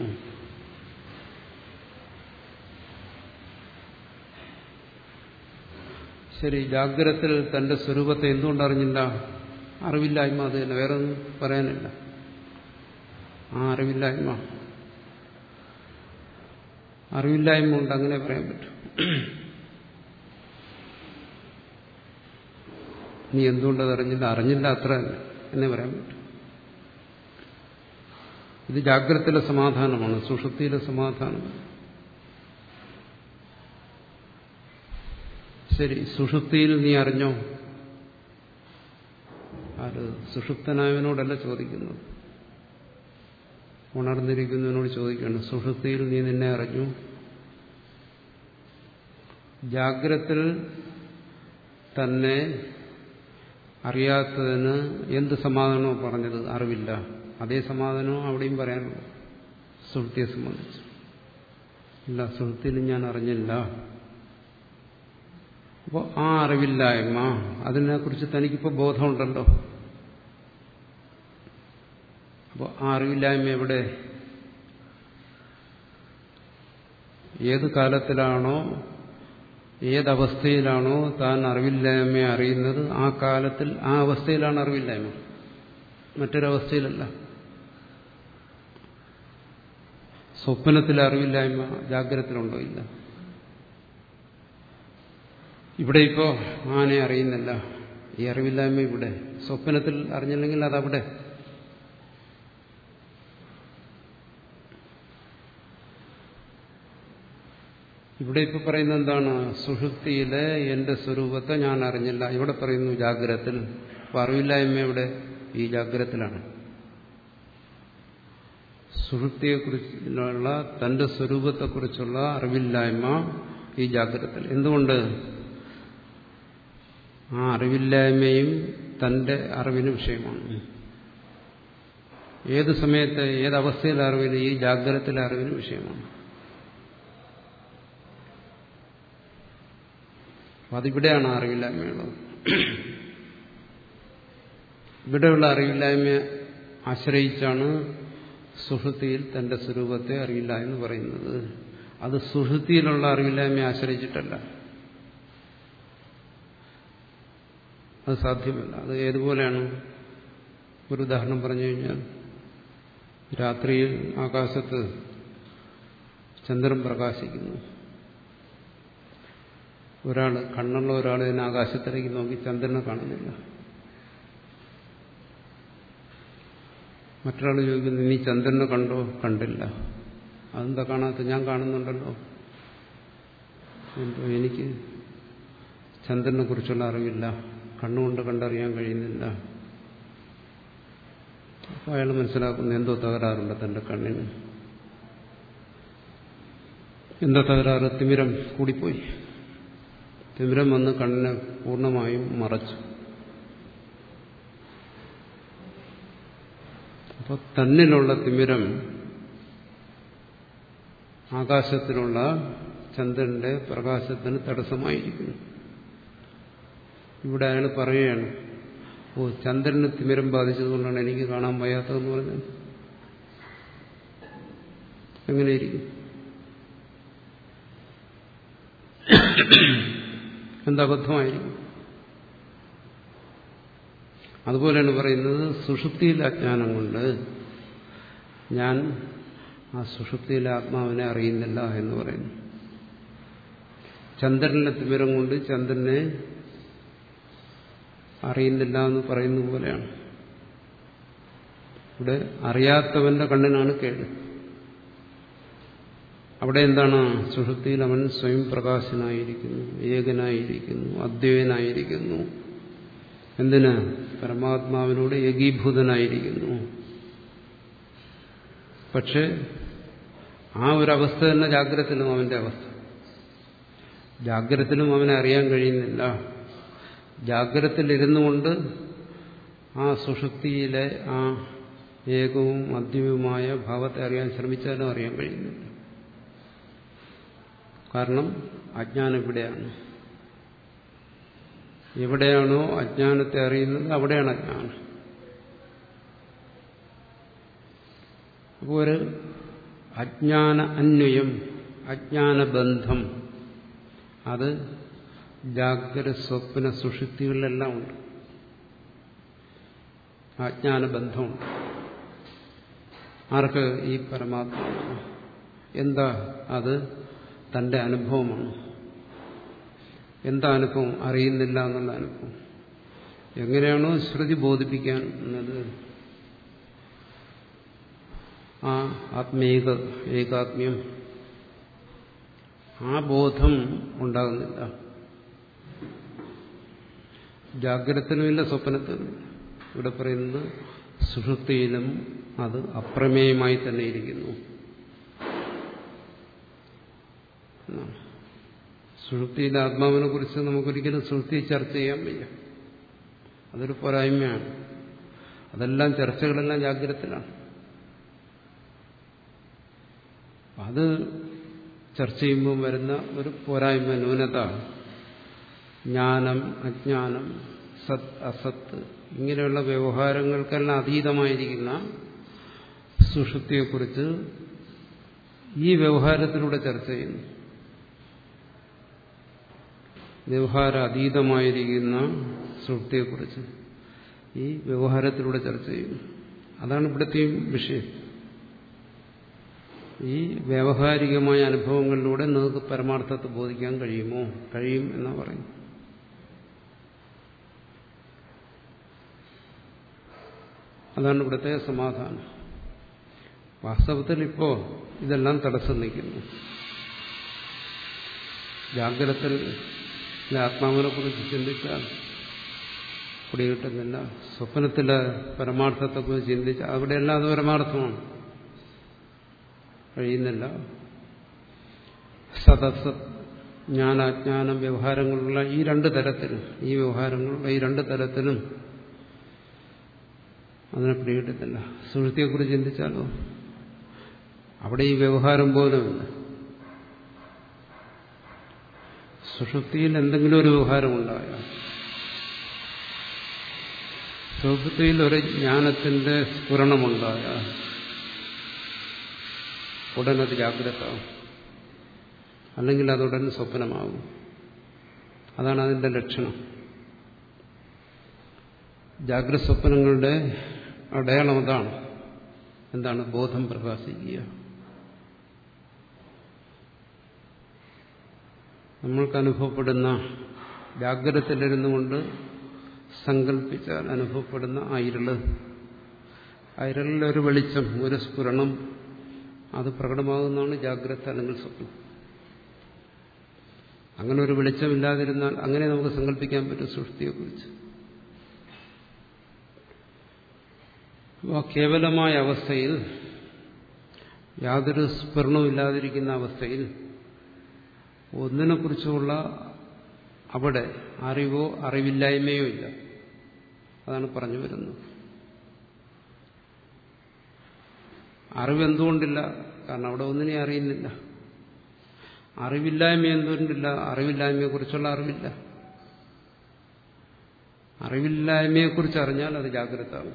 ശരി ജാഗ്രത്തിൽ തന്റെ സ്വരൂപത്തെ എന്തുകൊണ്ട് അറിഞ്ഞില്ല അറിവില്ലായ്മ അത് തന്നെ വേറെ ഒന്നും പറയാനില്ല ആ അറിവില്ലായ്മ അറിവില്ലായ്മ ഉണ്ട് അങ്ങനെ പറയാൻ പറ്റും നീ എന്തുകൊണ്ടത് അറിഞ്ഞില്ല അറിഞ്ഞില്ല അത്ര തന്നെ എന്നേ പറയാൻ പറ്റും ഇത് ജാഗ്രതയിലെ സമാധാനമാണ് സുഷുപ്തിയിലെ സമാധാനമാണ് ശരി സുഷുപ്തിയിൽ നീ അറിഞ്ഞോ അത് സുഷുപ്തനായവനോടല്ല ചോദിക്കുന്നത് ഉണർന്നിരിക്കുന്നതിനോട് ചോദിക്കുകയാണ് സുഷുപ്തിയിൽ നീ നിന്നെ അറിഞ്ഞു ജാഗ്രത്തിൽ തന്നെ അറിയാത്തതിന് എന്ത് സമാധാനമോ പറഞ്ഞത് അറിവില്ല അതേ സമാധാനവും അവിടെയും പറയാനുള്ളൂ സുഹൃത്തിയെ സംബന്ധിച്ച് ഇല്ല സുഹൃത്തിൽ ഞാൻ അറിഞ്ഞില്ല അപ്പോൾ ആ അറിവില്ലായ്മ അതിനെക്കുറിച്ച് തനിക്കിപ്പോൾ ബോധമുണ്ടല്ലോ അപ്പോൾ ആ അറിവില്ലായ്മ എവിടെ ഏത് കാലത്തിലാണോ ഏതവസ്ഥയിലാണോ താൻ അറിവില്ലായ്മയെ അറിയുന്നത് ആ കാലത്തിൽ ആ അവസ്ഥയിലാണ് അറിവില്ലായ്മ മറ്റൊരവസ്ഥയിലല്ല സ്വപ്നത്തിൽ അറിവില്ലായ്മ ജാഗ്രതത്തിലുണ്ടോ ഇല്ല ഇവിടെ ഇപ്പോ ആനെ അറിയുന്നില്ല ഈ അറിവില്ലായ്മ ഇവിടെ സ്വപ്നത്തിൽ അറിഞ്ഞില്ലെങ്കിൽ അതവിടെ ഇവിടെ ഇപ്പൊ പറയുന്നത് എന്താണ് സുഷുപ്തിയിലെ എന്റെ സ്വരൂപത്തെ ഞാൻ അറിഞ്ഞില്ല ഇവിടെ പറയുന്നു ജാഗ്രതത്തിൽ അപ്പൊ അറിവില്ലായ്മ ഇവിടെ ഈ ജാഗ്രതത്തിലാണ് സുഷുപ്തിയെക്കുറിച്ചുള്ള തന്റെ സ്വരൂപത്തെക്കുറിച്ചുള്ള അറിവില്ലായ്മ ഈ ജാഗ്രതത്തിൽ എന്തുകൊണ്ട് ആ അറിവില്ലായ്മയും തന്റെ അറിവിന് വിഷയമാണ് ഏത് സമയത്ത് ഏതവസ്ഥയിലെ അറിവിന് ഈ ജാഗ്രതത്തിലെ അറിവിന് വിഷയമാണ് അതിവിടെയാണ് അറിവില്ലായ്മയുള്ളത് ഇവിടെയുള്ള അറിവില്ലായ്മയെ ആശ്രയിച്ചാണ് സുഷുതിയിൽ തന്റെ സ്വരൂപത്തെ അറിയില്ല എന്ന് പറയുന്നത് അത് സുഷുതിയിലുള്ള അറിവില്ലായ്മയെ ആശ്രയിച്ചിട്ടല്ല അത് സാധ്യമല്ല അത് ഏതുപോലെയാണ് ഒരു ഉദാഹരണം പറഞ്ഞു കഴിഞ്ഞാൽ രാത്രിയിൽ ആകാശത്ത് ചന്ദ്രൻ പ്രകാശിക്കുന്നു ഒരാൾ കണ്ണുള്ള ഒരാൾ ഇതിന് ആകാശത്തിലേക്ക് നോക്കി ചന്ദ്രനെ കാണുന്നില്ല മറ്റൊരാൾ ചോദിക്കുന്നു നീ ചന്ദ്രനെ കണ്ടോ കണ്ടില്ല അതെന്താ കാണാത്ത ഞാൻ കാണുന്നുണ്ടല്ലോ എന്തോ എനിക്ക് ചന്ദ്രനെ കുറിച്ചുള്ള അറിവില്ല കണ്ണുകൊണ്ട് കണ്ടറിയാൻ കഴിയുന്നില്ല അപ്പോൾ അയാൾ മനസ്സിലാക്കുന്നു എന്തോ തകരാറുണ്ട് തന്റെ കണ്ണിന് എന്താ തകരാറ് തിമിരം കൂടിപ്പോയി തിമിരം വന്ന് കണ്ണിനെ പൂർണ്ണമായും മറച്ചു അപ്പോൾ തന്നിലുള്ള തിമിരം ആകാശത്തിലുള്ള ചന്ദ്രന്റെ പ്രകാശത്തിന് തടസ്സമായിരിക്കുന്നു ഇവിടെ അയാൾ പറയുകയാണ് ഓ ചന്ദ്രന് തിമിരം ബാധിച്ചതുകൊണ്ടാണ് എനിക്ക് കാണാൻ വയ്യാത്തതെന്ന് പറഞ്ഞത് എങ്ങനെയിരിക്കും എന്തബദ്ധമായിരിക്കും അതുപോലെയാണ് പറയുന്നത് സുഷുപ്തിയിലെ അജ്ഞാനം കൊണ്ട് ഞാൻ ആ സുഷുപ്തിയിലെ ആത്മാവിനെ അറിയുന്നില്ല എന്ന് പറയുന്നു ചന്ദ്രനിലെ തിമിരം കൊണ്ട് ചന്ദ്രനെ അറിയുന്നില്ല എന്ന് പറയുന്നത് പോലെയാണ് ഇവിടെ അറിയാത്തവന്റെ കണ്ണിനാണ് കേട് അവിടെ എന്താണ് സുഷുപ്തിയിൽ അവൻ സ്വയം പ്രകാശനായിരിക്കുന്നു ഏകനായിരിക്കുന്നു അദ്വൈനായിരിക്കുന്നു എന്തിന് പരമാത്മാവിനോട് ഏകീഭൂതനായിരിക്കുന്നു പക്ഷെ ആ ഒരു അവസ്ഥ തന്നെ ജാഗ്രതത്തിലും അവന്റെ അവസ്ഥ ജാഗ്രതത്തിലും അവനെ അറിയാൻ കഴിയുന്നില്ല ജാഗ്രതത്തിലിരുന്നു കൊണ്ട് ആ സുഷുപ്തിയിലെ ആ ഏകവും അദ്വൈവുമായ ഭാവത്തെ അറിയാൻ ശ്രമിച്ചാലും അറിയാൻ കഴിയുന്നില്ല കാരണം അജ്ഞാനം ഇവിടെയാണ് എവിടെയാണോ അജ്ഞാനത്തെ അറിയുന്നത് അവിടെയാണ് അജ്ഞാനം അപ്പോൾ ഒരു അജ്ഞാന അന്വയം അജ്ഞാനബന്ധം അത് ജാഗ്രത സ്വപ്ന സുഷുപ്തികളിലെല്ലാം ഉണ്ട് അജ്ഞാനബന്ധമുണ്ട് ആർക്ക് ഈ പരമാത്മാവാണ് എന്താ അത് തന്റെ അനുഭവമാണ് എന്താ അനുഭവം അറിയുന്നില്ല എന്നുള്ള അനുഭവം എങ്ങനെയാണോ ശ്രുതി ബോധിപ്പിക്കാൻ എന്നത് ആ ആത്മീക ഏകാത്മ്യം ആ ബോധം ഉണ്ടാകുന്നില്ല ജാഗ്രതത്തിനുമില്ല സ്വപ്നത്തിനും ഇവിടെ പറയുന്നത് സുഷുപ്തിയിലും അത് അപ്രമേയമായി തന്നെ ഇരിക്കുന്നു സുഷുപ്തിയിലെ ആത്മാവിനെ കുറിച്ച് നമുക്കൊരിക്കലും സുഷുപ്തി ചർച്ച ചെയ്യാൻ വയ്യ അതൊരു പോരായ്മയാണ് അതെല്ലാം ചർച്ചകളെല്ലാം ജാഗ്രതത്തിലാണ് അത് ചർച്ച ചെയ്യുമ്പോൾ വരുന്ന ഒരു പോരായ്മ ന്യൂനത ജ്ഞാനം അജ്ഞാനം സത് അസത്ത് ഇങ്ങനെയുള്ള വ്യവഹാരങ്ങൾക്കെല്ലാം അതീതമായിരിക്കുന്ന സുഷുപ്തിയെക്കുറിച്ച് ഈ വ്യവഹാരത്തിലൂടെ ചർച്ച ചെയ്യുന്നു വ്യവഹാര അതീതമായിരിക്കുന്ന സുഷുപ്തിയെക്കുറിച്ച് ഈ വ്യവഹാരത്തിലൂടെ ചർച്ച ചെയ്യുന്നു അതാണ് ഇവിടുത്തെയും വിഷയം ഈ വ്യാവഹാരികമായ അനുഭവങ്ങളിലൂടെ നിങ്ങൾക്ക് പരമാർത്ഥത്തെ ബോധിക്കാൻ കഴിയുമോ കഴിയും എന്നാ പറയും അതാണ് ഇവിടുത്തെ സമാധാനം വാസ്തവത്തിൽ ഇപ്പോ ഇതെല്ലാം തടസ്സം നിൽക്കുന്നു ജാഗ്രതത്തിൽ ആത്മാവിനെ കുറിച്ച് ചിന്തിച്ചാൽ പിടികിട്ടുന്നില്ല സ്വപ്നത്തിലെ പരമാർത്ഥത്തെക്കുറിച്ച് ചിന്തിച്ചാൽ അവിടെയെല്ലാം അത് പരമാർത്ഥമാണ് കഴിയുന്നില്ല സദസ് ജ്ഞാനാജ്ഞാനം വ്യവഹാരങ്ങളുള്ള ഈ രണ്ട് തരത്തിലും ഈ വ്യവഹാരങ്ങളുള്ള ഈ രണ്ട് തരത്തിലും അതിനെ പിടികിട്ടുന്നില്ല സുഹൃത്തിയെക്കുറിച്ച് ചിന്തിച്ചാലോ അവിടെ ഈ വ്യവഹാരം പോലുമില്ല സുഷുപ്തിയിൽ എന്തെങ്കിലും ഒരു വ്യവഹാരം ഉണ്ടായാൽ സുഷുപ്തിയിൽ ഒരു ജ്ഞാനത്തിന്റെ സ്ഫുരണമുണ്ടായാൽ ഉടനത് ജാഗ്രതാവും അല്ലെങ്കിൽ അതുടൻ സ്വപ്നമാകും അതാണ് അതിന്റെ ലക്ഷണം ജാഗ്രത സ്വപ്നങ്ങളുടെ അടയാളം അതാണ് എന്താണ് ബോധം പ്രകാശിക്കുക നമ്മൾക്ക് അനുഭവപ്പെടുന്ന ജാഗ്രതത്തിലിരുന്നു കൊണ്ട് സങ്കല്പിച്ചാൽ അനുഭവപ്പെടുന്ന ആ ഇരുള് ആ ഇരുളിലൊരു വെളിച്ചം ഒരു സ്ഫുരണം അത് പ്രകടമാകുന്നതാണ് ജാഗ്രത അല്ലെങ്കിൽ സ്വപ്നം അങ്ങനെ ഒരു വെളിച്ചമില്ലാതിരുന്നാൽ അങ്ങനെ നമുക്ക് സങ്കല്പിക്കാൻ പറ്റും സൃഷ്ടിയെക്കുറിച്ച് ആ കേവലമായ അവസ്ഥയിൽ യാതൊരു സ്ഫുരണവും ഇല്ലാതിരിക്കുന്ന അവസ്ഥയിൽ ഒന്നിനെക്കുറിച്ചുള്ള അവിടെ അറിവോ അറിവില്ലായ്മയോ ഇല്ല അതാണ് പറഞ്ഞു വരുന്നത് അറിവ് എന്തുകൊണ്ടില്ല കാരണം അവിടെ ഒന്നിനെ അറിയുന്നില്ല അറിവില്ലായ്മ എന്തുകൊണ്ടില്ല അറിവില്ലായ്മയെക്കുറിച്ചുള്ള അറിവില്ല അറിവില്ലായ്മയെക്കുറിച്ച് അറിഞ്ഞാൽ അത് ജാഗ്രതാണ്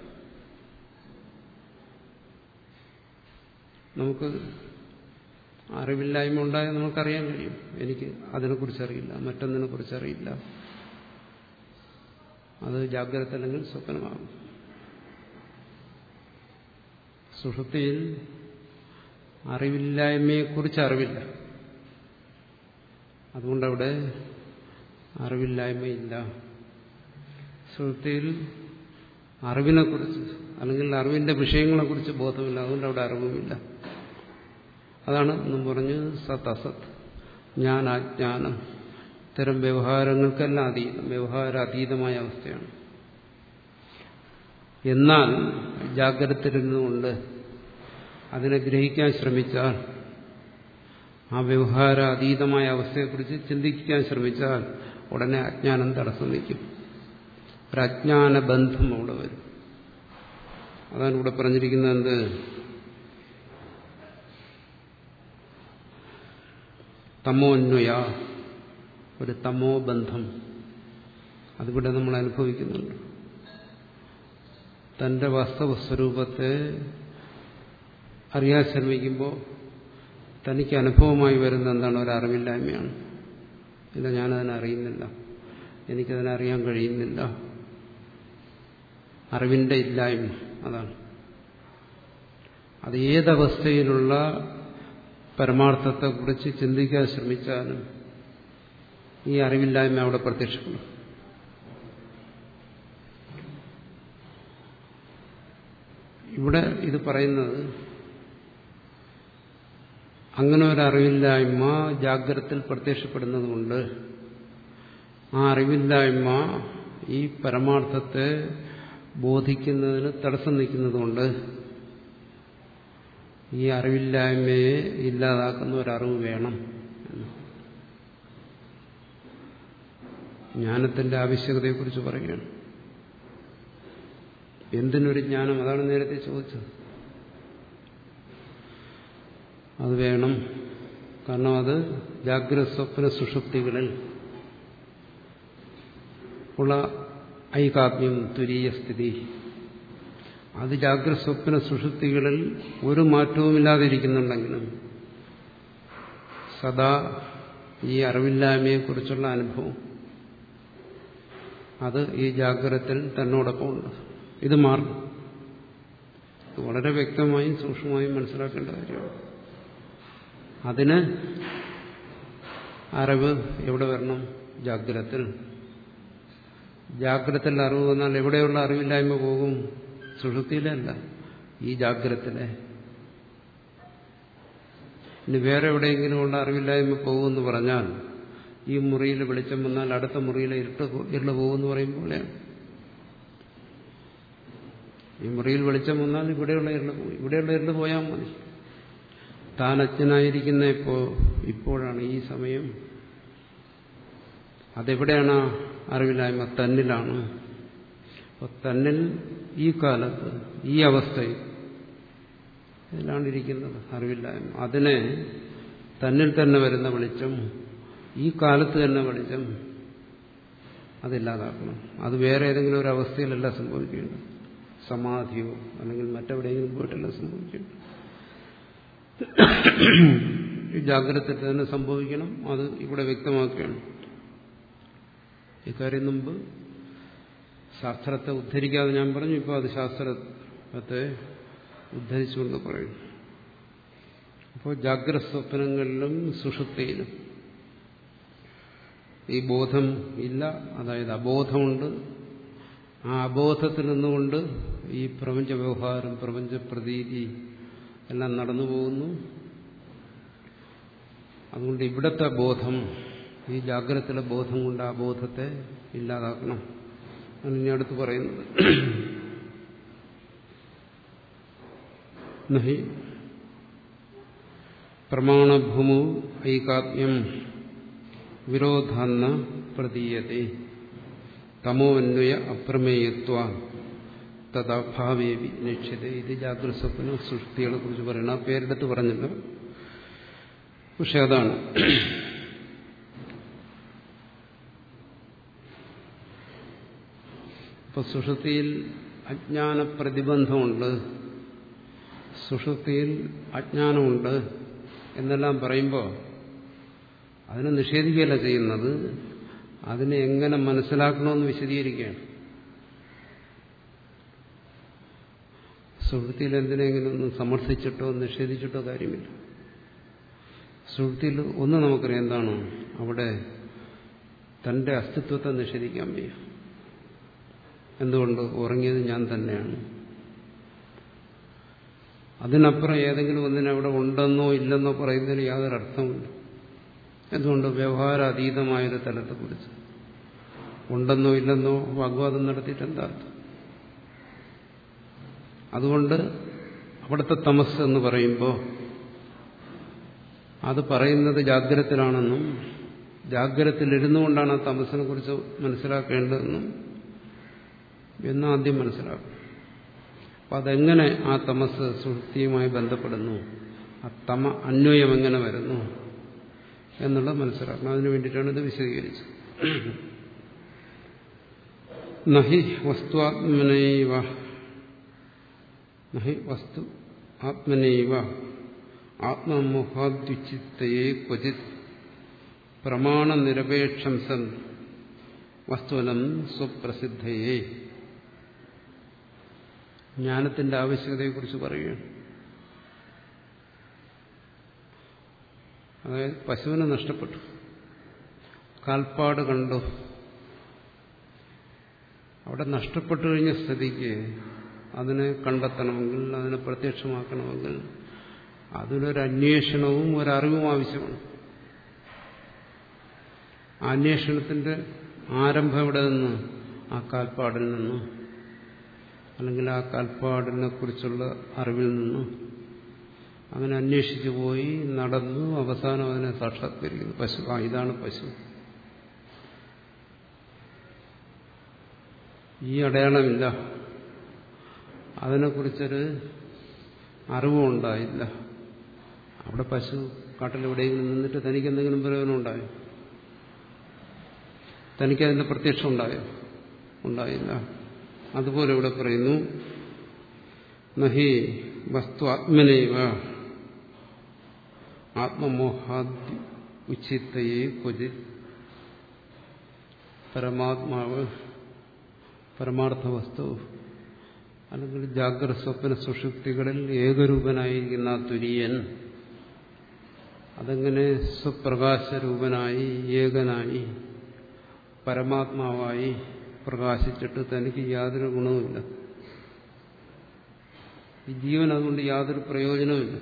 നമുക്ക് അറിവില്ലായ്മ ഉണ്ടായാൽ നമുക്കറിയാൻ കഴിയും എനിക്ക് അതിനെക്കുറിച്ച് അറിയില്ല മറ്റൊന്നിനെ കുറിച്ച് അറിയില്ല അത് ജാഗ്രത അല്ലെങ്കിൽ സ്വപ്നമാകും സുഷുപ്തിയിൽ അറിവില്ലായ്മയെക്കുറിച്ച് അറിവില്ല അതുകൊണ്ടവിടെ അറിവില്ലായ്മയില്ല സുഷുപ്തിയിൽ അറിവിനെക്കുറിച്ച് അല്ലെങ്കിൽ അറിവിന്റെ വിഷയങ്ങളെക്കുറിച്ച് ബോധമില്ല അതുകൊണ്ട് അവിടെ അറിവുമില്ല അതാണ് എന്നും പറഞ്ഞ് സത് അസത് ഞാൻ അജ്ഞാനം ഇത്തരം വ്യവഹാരങ്ങൾക്കെല്ലാം അതീതം വ്യവഹാര അതീതമായ അവസ്ഥയാണ് എന്നാൽ ജാഗ്രതയിരുന്നുകൊണ്ട് അതിനെ ഗ്രഹിക്കാൻ ശ്രമിച്ചാൽ ആ വ്യവഹാര അതീതമായ അവസ്ഥയെക്കുറിച്ച് ചിന്തിക്കാൻ ശ്രമിച്ചാൽ ഉടനെ അജ്ഞാനം തടസ്സം നിൽക്കും ഒരു അജ്ഞാന ബന്ധം അവിടെ വരും അതാണ് ഇവിടെ പറഞ്ഞിരിക്കുന്നത് എന്ത് തമോന്വയ ഒരു തമോ ബന്ധം അതിവിടെ നമ്മൾ അനുഭവിക്കുന്നുണ്ട് തന്റെ വാസ്തവ സ്വരൂപത്തെ അറിയാൻ ശ്രമിക്കുമ്പോൾ തനിക്ക് അനുഭവമായി വരുന്ന എന്താണ് ഒരു അറിവില്ലായ്മയാണ് ഇല്ല ഞാനതിനെ അറിയുന്നില്ല എനിക്കതിനെ അറിയാൻ കഴിയുന്നില്ല അറിവിന്റെ ഇല്ലായ്മ അതാണ് അത് ഏതവസ്ഥയിലുള്ള പരമാർത്ഥത്തെക്കുറിച്ച് ചിന്തിക്കാൻ ശ്രമിച്ചാലും ഈ അറിവില്ലായ്മ അവിടെ പ്രത്യക്ഷപ്പെടും ഇവിടെ ഇത് പറയുന്നത് അങ്ങനെ ഒരു അറിവില്ലായ്മ ജാഗ്രതത്തിൽ പ്രത്യക്ഷപ്പെടുന്നതുകൊണ്ട് ആ അറിവില്ലായ്മ ഈ പരമാർത്ഥത്തെ ബോധിക്കുന്നതിന് തടസ്സം നിൽക്കുന്നതുകൊണ്ട് ഈ അറിവില്ലായ്മയെ ഇല്ലാതാക്കുന്ന ഒരറിവ് വേണം ജ്ഞാനത്തിന്റെ ആവശ്യകതയെക്കുറിച്ച് പറയുകയാണ് എന്തിനൊരു ജ്ഞാനം അതാണ് നേരത്തെ ചോദിച്ചത് അത് വേണം കാരണം അത് ജാഗ്രത സ്വപ്ന സുഷുപ്തികളിൽ ഉള്ള ഐകാത്മ്യം തുരീയ സ്ഥിതി അത് ജാഗ്രത സ്വപ്ന സുഷുപ്തികളിൽ ഒരു മാറ്റവുമില്ലാതിരിക്കുന്നുണ്ടെങ്കിലും സദാ ഈ അറിവില്ലായ്മയെക്കുറിച്ചുള്ള അനുഭവം അത് ഈ ജാഗ്രതത്തിൽ തന്നോടൊപ്പമുണ്ട് ഇത് മാറും വളരെ വ്യക്തമായും സൂക്ഷ്മമായും മനസ്സിലാക്കേണ്ട കാര്യമാണ് അതിന് അറിവ് എവിടെ വരണം ജാഗ്രതത്തിൽ ജാഗ്രതത്തിൽ അറിവ് വന്നാൽ എവിടെയുള്ള അറിവില്ലായ്മ പോകും സുഷുപ്തിയിലല്ല ഈ ജാഗ്രതത്തിലെ ഇനി വേറെ എവിടെയെങ്കിലും ഉള്ള അറിവില്ലായ്മ പോകുമെന്ന് പറഞ്ഞാൽ ഈ മുറിയിൽ വെളിച്ചം വന്നാൽ അടുത്ത മുറിയിലെ ഇരുട്ട് ഇരുള് പോകുമെന്ന് പറയും പോലെയാണ് ഈ മുറിയിൽ വെളിച്ചം വന്നാൽ ഇവിടെയുള്ള ഇരുള് പോയി ഇവിടെയുള്ള ഇരുള് പോയാൽ മതി താൻ അജ്ഞനായിരിക്കുന്ന ഇപ്പോ ഇപ്പോഴാണ് ഈ സമയം അതെവിടെയാണ് അറിവില്ലായ്മ തന്നിലാണ് അപ്പോൾ തന്നിൽ ഈ കാലത്ത് ഈ അവസ്ഥയിൽ ഇതിലാണ് ഇരിക്കുന്നത് അറിവില്ലായ്മ അതിനെ തന്നിൽ തന്നെ വരുന്ന വെളിച്ചം ഈ കാലത്ത് തന്നെ വെളിച്ചം അതില്ലാതാക്കണം അത് വേറെ ഏതെങ്കിലും ഒരു അവസ്ഥയിലല്ല സംഭവിക്കേണ്ടത് സമാധിയോ അല്ലെങ്കിൽ മറ്റെവിടെയെങ്കിലും പോയിട്ടല്ല സംഭവിക്കേണ്ടത് ഈ ജാഗ്രത തന്നെ സംഭവിക്കണം അത് ഇവിടെ വ്യക്തമാക്കുകയാണ് ഇക്കാര്യം മുമ്പ് ശാസ്ത്രത്തെ ഉദ്ധരിക്കാതെ ഞാൻ പറഞ്ഞു ഇപ്പോൾ അത് ശാസ്ത്രത്തെ ഉദ്ധരിച്ചുകൊണ്ട് പറയുന്നു അപ്പോൾ ജാഗ്രത സ്വപ്നങ്ങളിലും സുഷുപ്തിയിലും ഈ ബോധം ഇല്ല അതായത് അബോധമുണ്ട് ആ അബോധത്തിൽ നിന്നുകൊണ്ട് ഈ പ്രപഞ്ച വ്യവഹാരം പ്രപഞ്ച പ്രതീതി എല്ലാം നടന്നു പോകുന്നു അതുകൊണ്ട് ഇവിടത്തെ ബോധം ഈ ജാഗ്രതത്തിലെ ബോധം കൊണ്ട് ആ ബോധത്തെ ഇല്ലാതാക്കണം ആണ് ഇനി അടുത്ത് പറയുന്നത് നഹി പ്രമാണഭൂമു ഐകാത്മ്യം വിരോധാന്ന പ്രതീയത്തെ തമോന്വയ അപ്രമേയത്വ തഥാഭാവേവി ലക്ഷ്യത ഇത് ജാഗ്രത സ്വപ്ന സൃഷ്ടികളെ കുറിച്ച് പറയണം ആ പേരെടുത്ത് പറഞ്ഞില്ല പക്ഷെ അതാണ് ഇപ്പൊ സുഷുതിയിൽ അജ്ഞാന പ്രതിബന്ധമുണ്ട് സുഷുതിയിൽ അജ്ഞാനമുണ്ട് എന്നെല്ലാം പറയുമ്പോൾ അതിനെ നിഷേധിക്കുകയല്ല ചെയ്യുന്നത് അതിനെ എങ്ങനെ മനസ്സിലാക്കണമെന്ന് വിശദീകരിക്കുകയാണ് സുഹൃത്തിയിൽ എന്തിനെങ്കിലും സമർത്ഥിച്ചിട്ടോ നിഷേധിച്ചിട്ടോ കാര്യമില്ല സുഹൃത്തിയിൽ ഒന്ന് നമുക്കറിയാം എന്താണ് അവിടെ തന്റെ അസ്തിത്വത്തെ നിഷേധിക്കാൻ വയ്യ എന്തുകൊണ്ട് ഉറങ്ങിയത് ഞാൻ തന്നെയാണ് അതിനപ്പുറം ഏതെങ്കിലും ഒന്നിനെ അവിടെ ഉണ്ടെന്നോ ഇല്ലെന്നോ പറയുന്നതിന് യാതൊരു അർത്ഥമില്ല എന്തുകൊണ്ട് വ്യവഹാരാതീതമായൊരു തലത്തെക്കുറിച്ച് ഉണ്ടെന്നോ ഇല്ലെന്നോ വാഗ്വാദം നടത്തിയിട്ട് എന്താ അർത്ഥം അതുകൊണ്ട് അവിടുത്തെ തമസ് എന്ന് പറയുമ്പോൾ അത് പറയുന്നത് ജാഗ്രതത്തിലാണെന്നും ജാഗ്രതത്തിലിരുന്നു കൊണ്ടാണ് ആ തമസിനെ കുറിച്ച് മനസ്സിലാക്കേണ്ടതെന്നും എന്ന് ആദ്യം മനസ്സിലാക്കും അപ്പം അതെങ്ങനെ ആ തമസ് സുഹൃത്തിയുമായി ബന്ധപ്പെടുന്നു ആ തമ അന്വയം എങ്ങനെ വരുന്നു എന്നുള്ളത് മനസ്സിലാക്കണം അതിനു വേണ്ടിയിട്ടാണ് ഇത് വിശദീകരിച്ചത് നഹി വസ്തുവാത്മനൈവ നഹി വസ്തു ആത്മനൈവ ആത്മമോഹാദ്യുച്ചിത്തയെ ക്വചിത് പ്രമാണനിരപേക്ഷം സൻ വസ്തുവനം സ്വപ്രസിദ്ധയെ ജ്ഞാനത്തിന്റെ ആവശ്യകതയെക്കുറിച്ച് പറയുകയാണ് അതായത് പശുവിനെ നഷ്ടപ്പെട്ടു കാൽപ്പാട് കണ്ടു അവിടെ നഷ്ടപ്പെട്ടു കഴിഞ്ഞ സ്ഥിതിക്ക് അതിനെ കണ്ടെത്തണമെങ്കിൽ അതിനെ പ്രത്യക്ഷമാക്കണമെങ്കിൽ അതിലൊരു അന്വേഷണവും ഒരറിവും ആവശ്യമാണ് ആ അന്വേഷണത്തിന്റെ ആരംഭം എവിടെ നിന്ന് ആ കാൽപ്പാടിൽ നിന്ന് അല്ലെങ്കിൽ ആ കാൽപ്പാടിനെ കുറിച്ചുള്ള അറിവിൽ നിന്ന് അങ്ങനെ അന്വേഷിച്ചു പോയി നടന്നു അവസാനം അതിനെ സാക്ഷാത്കരിക്കുന്നു പശു ആ ഇതാണ് പശു ഈ അടയാളമില്ല അതിനെക്കുറിച്ചൊരു അറിവും ഉണ്ടായില്ല അവിടെ പശു കാട്ടിലെവിടെയെങ്കിലും നിന്നിട്ട് തനിക്ക് എന്തെങ്കിലും പ്രയോജനം ഉണ്ടായോ തനിക്കതിന്റെ പ്രത്യക്ഷം ഉണ്ടായോ ഉണ്ടായില്ല അതുപോലെ ഇവിടെ പറയുന്നു നഹി വസ്തു ആത്മനൈവ ആത്മമോഹാദ് ഉച്ചിത്തയെ ക്വചിത് പരമാത്മാവ് പരമാർത്ഥ വസ്തു അല്ലെങ്കിൽ ജാഗ്രത സ്വപ്ന സുഷുപ്തികളിൽ ഏകരൂപനായിരിക്കുന്ന ആ തുര്യൻ അതങ്ങനെ സ്വപ്രകാശരൂപനായി ഏകനായി പരമാത്മാവായി പ്രകാശിച്ചിട്ട് തനിക്ക് യാതൊരു ഗുണവുമില്ല ഈ ജീവൻ അതുകൊണ്ട് യാതൊരു പ്രയോജനവുമില്ല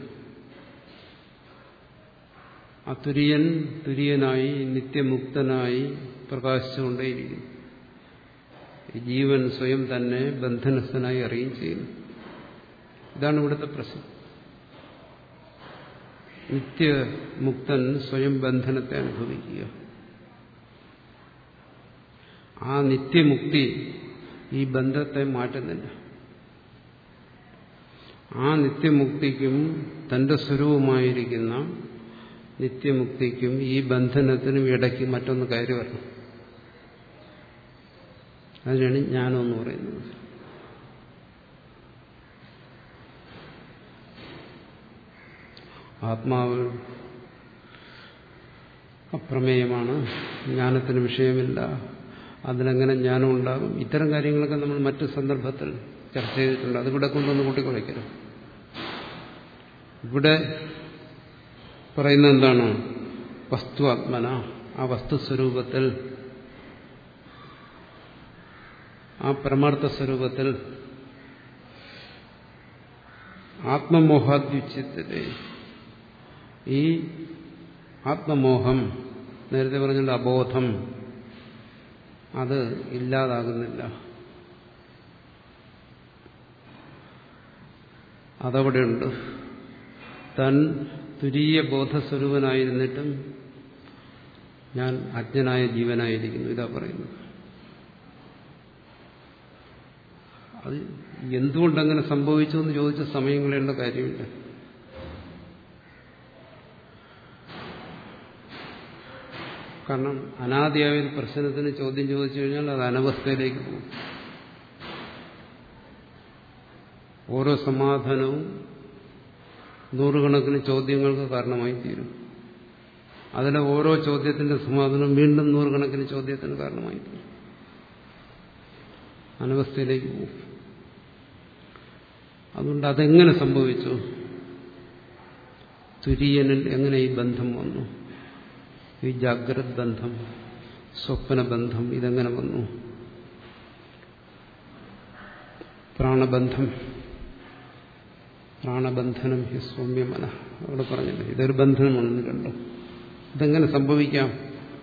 ആ തുര്യൻ തുര്യനായി നിത്യമുക്തനായി പ്രകാശിച്ചുകൊണ്ടേയിരിക്കുന്നു ഈ ജീവൻ സ്വയം തന്നെ ബന്ധനസ്ഥനായി അറിയുകയും ചെയ്യുന്നു ഇതാണ് ഇവിടുത്തെ പ്രശ്നം നിത്യമുക്തൻ സ്വയം ബന്ധനത്തെ അനുഭവിക്കുക ആ നിത്യമുക്തി ഈ ബന്ധത്തെ മാറ്റുന്നില്ല ആ നിത്യമുക്തിക്കും തന്റെ സ്വരൂപമായിരിക്കുന്ന നിത്യമുക്തിക്കും ഈ ബന്ധനത്തിനും ഇടയ്ക്ക് മറ്റൊന്ന് കയറി വരണം അതിനാണ് ജ്ഞാനമെന്ന് പറയുന്നത് ആത്മാവ് അപ്രമേയമാണ് ജ്ഞാനത്തിന് വിഷയമില്ല അതിനെങ്ങനെ ജ്ഞാനം ഉണ്ടാകും ഇത്തരം കാര്യങ്ങളൊക്കെ നമ്മൾ മറ്റു സന്ദർഭത്തിൽ ചർച്ച ചെയ്തിട്ടുണ്ട് അതിവിടെ കൊണ്ടൊന്ന് കൂട്ടിക്കുറയ്ക്കരുത് ഇവിടെ പറയുന്ന എന്താണ് വസ്തു ആത്മന ആ വസ്തുസ്വരൂപത്തിൽ ആ പരമാർത്ഥ സ്വരൂപത്തിൽ ആത്മമോഹാദ്യുച്യത്തെ ഈ ആത്മമോഹം നേരത്തെ പറഞ്ഞുള്ള അബോധം അത് ഇല്ലാതാകുന്നില്ല അതവിടെയുണ്ട് താൻ തുരീയ ബോധസ്വരൂപനായിരുന്നിട്ടും ഞാൻ അജ്ഞനായ ജീവനായിരിക്കുന്നു ഇതാ പറയുന്നത് അത് എന്തുകൊണ്ടങ്ങനെ സംഭവിച്ചു എന്ന് ചോദിച്ച സമയം കളയേണ്ട കാര്യമില്ല കാരണം അനാദിയായ ഒരു പ്രശ്നത്തിന് ചോദ്യം ചോദിച്ചു കഴിഞ്ഞാൽ അത് അനവസ്ഥയിലേക്ക് പോകും ഓരോ സമാധാനവും നൂറുകണക്കിന് ചോദ്യങ്ങൾക്ക് കാരണമായി തീരും അതിലെ ഓരോ ചോദ്യത്തിന്റെ സമാധാനം വീണ്ടും നൂറുകണക്കിന് ചോദ്യത്തിന് കാരണമായി തീരും അനവസ്ഥയിലേക്ക് പോകും അതുകൊണ്ട് അതെങ്ങനെ സംഭവിച്ചു തുര്യനിൽ എങ്ങനെ ഈ ബന്ധം വന്നു ഈ ജാഗ്രത് ബന്ധം സ്വപ്ന ബന്ധം ഇതെങ്ങനെ വന്നു പ്രാണബന്ധം പ്രാണബന്ധനം ഹി സൗമ്യമന അവിടെ പറഞ്ഞില്ലേ ഇതൊരു ബന്ധനമാണെന്ന് കണ്ടു ഇതെങ്ങനെ സംഭവിക്കാം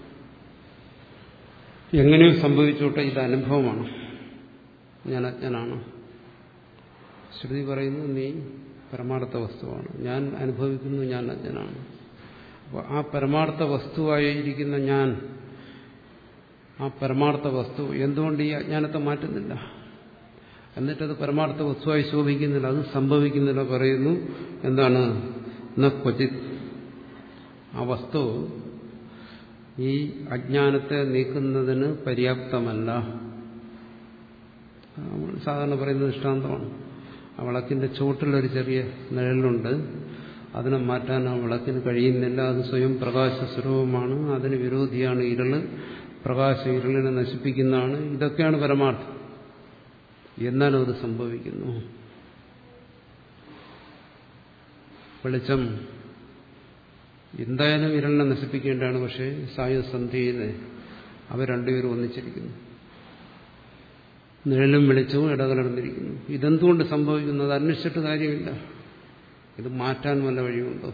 എങ്ങനെയോ സംഭവിച്ചോട്ടെ ഇത് അനുഭവമാണ് ഞാൻ അജ്ഞനാണ് ശ്രുതി പറയുന്നു നീ പരമാർത്ഥ വസ്തുവാണ് ഞാൻ അനുഭവിക്കുന്നു ഞാൻ അജ്ഞനാണ് അപ്പോൾ ആ പരമാർത്ഥ വസ്തുവായിരിക്കുന്ന ഞാൻ ആ പരമാർത്ഥ വസ്തു എന്തുകൊണ്ട് ഈ അജ്ഞാനത്തെ മാറ്റുന്നില്ല എന്നിട്ടത് പരമാർത്ഥ വസ്തുവായി ശോഭിക്കുന്നില്ല അത് സംഭവിക്കുന്നില്ല പറയുന്നു എന്താണ് ന ക്വചിത് ആ വസ്തു ഈ അജ്ഞാനത്തെ നീക്കുന്നതിന് പര്യാപ്തമല്ല നമ്മൾ സാധാരണ പറയുന്ന ദൃഷ്ടാന്തമാണ് ആ വിളക്കിന്റെ ചുവട്ടിലൊരു ചെറിയ നിഴലുണ്ട് അതിനെ മാറ്റാൻ ആ വിളക്കിന് കഴിയുന്നില്ല അത് സ്വയം പ്രകാശ സ്വരൂപമാണ് അതിന് വിരോധിയാണ് ഇരുള് പ്രകാശം ഇരുളിനെ നശിപ്പിക്കുന്നതാണ് ഇതൊക്കെയാണ് പരമാർത്ഥം എന്നാലും അത് സംഭവിക്കുന്നു വെളിച്ചം എന്തായാലും ഇരുളിനെ നശിപ്പിക്കേണ്ടതാണ് പക്ഷേ സായുസന്ധിയിൽ അവർ രണ്ടുപേരും ഒന്നിച്ചിരിക്കുന്നു നിഴലും വെളിച്ചവും ഇടകലർന്നിരിക്കുന്നു ഇതെന്തുകൊണ്ട് സംഭവിക്കുന്നത് അന്വേഷിച്ചിട്ട് കാര്യമില്ല ഇത് മാറ്റാൻ വല്ല വഴിയുണ്ടോ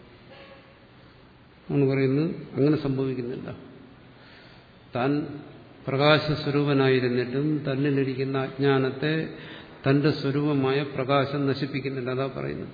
എന്ന് പറയുന്നത് അങ്ങനെ സംഭവിക്കുന്നില്ല താൻ പ്രകാശസ്വരൂപനായിരുന്നിട്ടും തന്നിലിരിക്കുന്ന അജ്ഞാനത്തെ തന്റെ സ്വരൂപമായ പ്രകാശം നശിപ്പിക്കുന്നില്ല അതാ പറയുന്നത്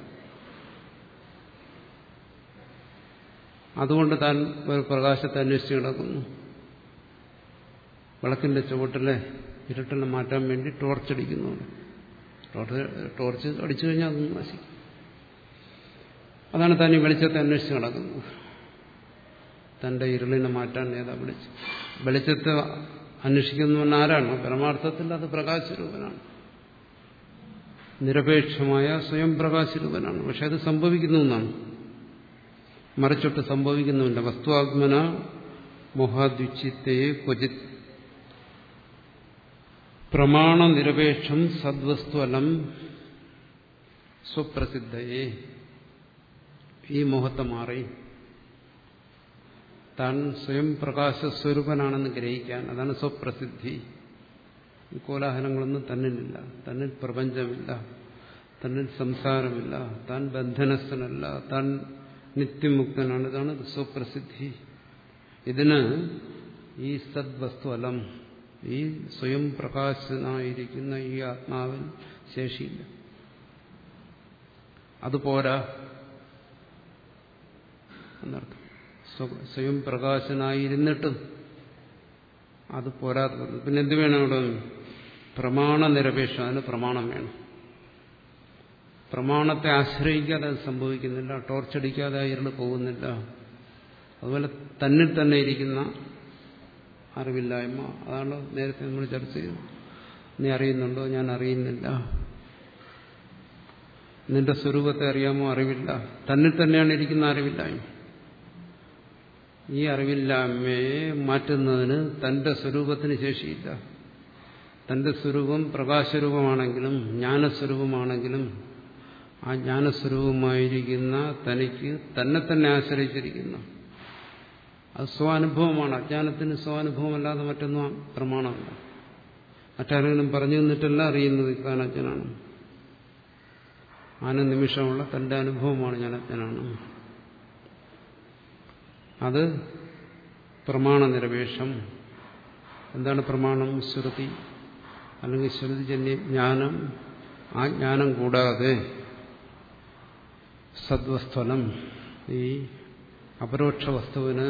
അതുകൊണ്ട് താൻ ഒരു പ്രകാശത്തെ അന്വേഷിച്ച് കിടക്കുന്നു വിളക്കിന്റെ ചുവട്ടിലെ ഇരുട്ടിനെ മാറ്റാൻ വേണ്ടി ടോർച്ച് അടിക്കുന്നുണ്ട് ടോർച്ച് ടോർച്ച് അടിച്ചു കഴിഞ്ഞാൽ അത് നശിക്കും അതാണ് താൻ ഈ വെളിച്ചത്തെ അന്വേഷിച്ച് നടക്കുന്നത് തന്റെ ഇരുളിനെ മാറ്റാൻ ഏതാ വിളിച്ചു വെളിച്ചത്തെ അന്വേഷിക്കുന്നവൻ ആരാണ് പരമാർത്ഥത്തിൽ അത് പ്രകാശരൂപനാണ് നിരപേക്ഷമായ സ്വയം പ്രകാശരൂപനാണ് പക്ഷെ അത് സംഭവിക്കുന്നു എന്നാണ് മറിച്ചൊട്ട് സംഭവിക്കുന്നുമില്ല വസ്തുവാത്മന മോഹാദ്യുച്ചിത്തെ ക്വചിത് പ്രമാണനിരപേക്ഷം സദ്വസ്തുവലം സ്വപ്രസിദ്ധയെ ഈ മോഹത്തെ മാറി താൻ സ്വയം പ്രകാശസ്വരൂപനാണെന്ന് ഗ്രഹിക്കാൻ അതാണ് സ്വപ്രസിദ്ധി ഈ കോലാഹലങ്ങളൊന്നും തന്നിലില്ല തന്നിൽ പ്രപഞ്ചമില്ല തന്നിൽ സംസാരമില്ല താൻ ബന്ധനസ്ഥനല്ല താൻ നിത്യമുക്തനാണ് ഇതാണ് സ്വപ്രസിദ്ധി ഇതിന് ഈ സദ്വസ്തു അലം ഈ സ്വയം പ്രകാശനായിരിക്കുന്ന ഈ ആത്മാവിൽ ശേഷിയില്ല അതുപോരാ എന്നർത്ഥം സ്വയം പ്രകാശനായിരുന്നിട്ടും അത് പോരാത്തത് പിന്നെ എന്ത് വേണം അവിടെ പ്രമാണനിരപേക്ഷ അതിന് പ്രമാണം വേണം പ്രമാണത്തെ ആശ്രയിക്കാതെ അത് സംഭവിക്കുന്നില്ല ടോർച്ചടിക്കാതെ ഇരുന്ന് പോകുന്നില്ല അതുപോലെ തന്നിൽ തന്നെ ഇരിക്കുന്ന അറിവില്ലായ്മ അതാണ് നേരത്തെ നമ്മൾ ചർച്ച ചെയ്തത് നീ അറിയുന്നുണ്ടോ ഞാൻ അറിയുന്നില്ല നിന്റെ സ്വരൂപത്തെ അറിയാമോ അറിവില്ല തന്നിൽ തന്നെയാണ് ഇരിക്കുന്ന അറിവില്ലായ്മ ഈ അറിവില്ലായ്മയെ മാറ്റുന്നതിന് തന്റെ സ്വരൂപത്തിന് ശേഷിയില്ല തന്റെ സ്വരൂപം പ്രകാശരൂപമാണെങ്കിലും ജ്ഞാനസ്വരൂപമാണെങ്കിലും ആ ജ്ഞാനസ്വരൂപമായിരിക്കുന്ന തനിക്ക് തന്നെ തന്നെ ആശ്രയിച്ചിരിക്കുന്ന അത് സ്വാനുഭവമാണ് അജ്ഞാനത്തിന് സ്വാനുഭവമല്ലാതെ മറ്റൊന്നും പ്രമാണമല്ല മറ്റാരെങ്കിലും പറഞ്ഞു തന്നിട്ടല്ല അറിയുന്നത് താൻ അജ്ഞനാണ് ആനനിമിഷമുള്ള തന്റെ അനുഭവമാണ് ഞാൻ അജ്ഞനാണ് അത് പ്രമാണനിരപേക്ഷം എന്താണ് പ്രമാണം ശ്രുതി അല്ലെങ്കിൽ ശ്രുതിജന്യ ജ്ഞാനം ആ ജ്ഞാനം കൂടാതെ സദ്വസ്ഫലം ഈ അപരോക്ഷ വസ്തുവിന്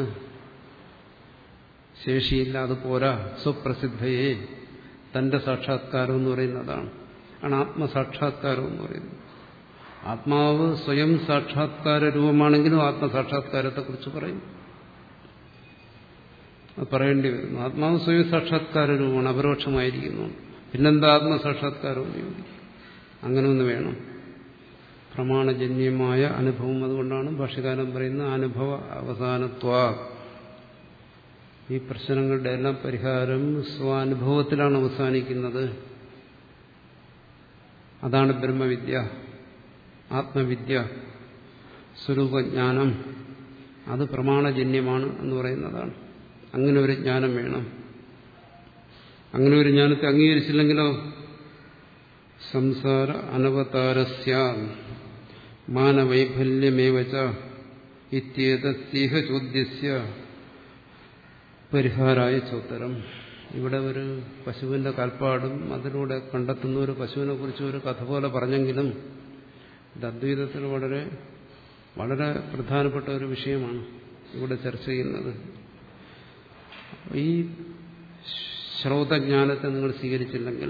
ശേഷിയില്ല അത് പോരാ സുപ്രസിദ്ധയെ തന്റെ സാക്ഷാത്കാരം എന്ന് പറയുന്നതാണ് ആണ് ആത്മസാക്ഷാത്കാരം എന്ന് പറയുന്നത് ആത്മാവ് സ്വയം സാക്ഷാത്കാര രൂപമാണെങ്കിലും ആത്മസാക്ഷാത്കാരത്തെക്കുറിച്ച് പറയും അത് പറയേണ്ടി വരുന്നു ആത്മാവ് സ്വയം സാക്ഷാത്കാര രൂപമാണ് അപരോക്ഷമായിരിക്കുന്നു പിന്നെന്താ ആത്മസാക്ഷാത്കാരം ഉപയോഗിക്കും അങ്ങനെ ഒന്ന് വേണം പ്രമാണജന്യമായ അനുഭവം അതുകൊണ്ടാണ് ഭാഷ്യകാലം പറയുന്ന അനുഭവ അവസാനത്വ ഈ പ്രശ്നങ്ങളുടെ എല്ലാം പരിഹാരം സ്വാനുഭവത്തിലാണ് അവസാനിക്കുന്നത് അതാണ് ബ്രഹ്മവിദ്യ ആത്മവിദ്യ സ്വരൂപജ്ഞാനം അത് പ്രമാണജന്യമാണ് എന്ന് പറയുന്നതാണ് അങ്ങനെ ഒരു ജ്ഞാനം വേണം അങ്ങനെ ഒരു ജ്ഞാനത്തെ അംഗീകരിച്ചില്ലെങ്കിലോ സംസാര അനവതാരസ്യ മാനവൈഫല്യമേവച ഇത്യേതീഹ ചോദ്യസ്യ പരിഹാരായ ചോത്തരം ഇവിടെ ഒരു പശുവിന്റെ കാൽപ്പാടും അതിലൂടെ കണ്ടെത്തുന്ന ഒരു പശുവിനെ കുറിച്ച് ഒരു കഥ പോലെ പറഞ്ഞെങ്കിലും ഇത് അദ്വൈതത്തിൽ വളരെ വളരെ പ്രധാനപ്പെട്ട ഒരു വിഷയമാണ് ഇവിടെ ചർച്ച ചെയ്യുന്നത് ഈ ശ്രോതജ്ഞാനത്തെ നിങ്ങൾ സ്വീകരിച്ചില്ലെങ്കിൽ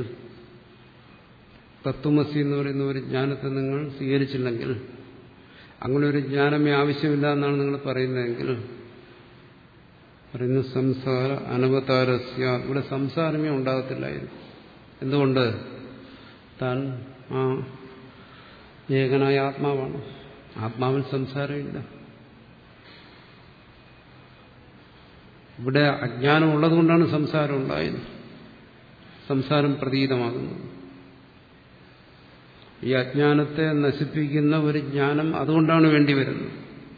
തത്വമസി എന്ന് പറയുന്ന ഒരു ജ്ഞാനത്തെ നിങ്ങൾ സ്വീകരിച്ചില്ലെങ്കിൽ അങ്ങനെ ഒരു ജ്ഞാനമേ ആവശ്യമില്ല എന്നാണ് നിങ്ങൾ പറയുന്നതെങ്കിൽ പറയുന്ന സംസാര അനവതാരസ്യ ഇവിടെ സംസാരമേ ഉണ്ടാകത്തില്ലായിരുന്നു എന്തുകൊണ്ട് താൻ ആ ഏകനായ ആത്മാവാണ് ആത്മാവിൽ സംസാരമില്ല ഇവിടെ അജ്ഞാനം ഉള്ളതുകൊണ്ടാണ് സംസാരം ഉണ്ടായത് സംസാരം പ്രതീതമാകുന്നത് ഈ അജ്ഞാനത്തെ നശിപ്പിക്കുന്ന ഒരു ജ്ഞാനം അതുകൊണ്ടാണ് വേണ്ടി വരുന്നത്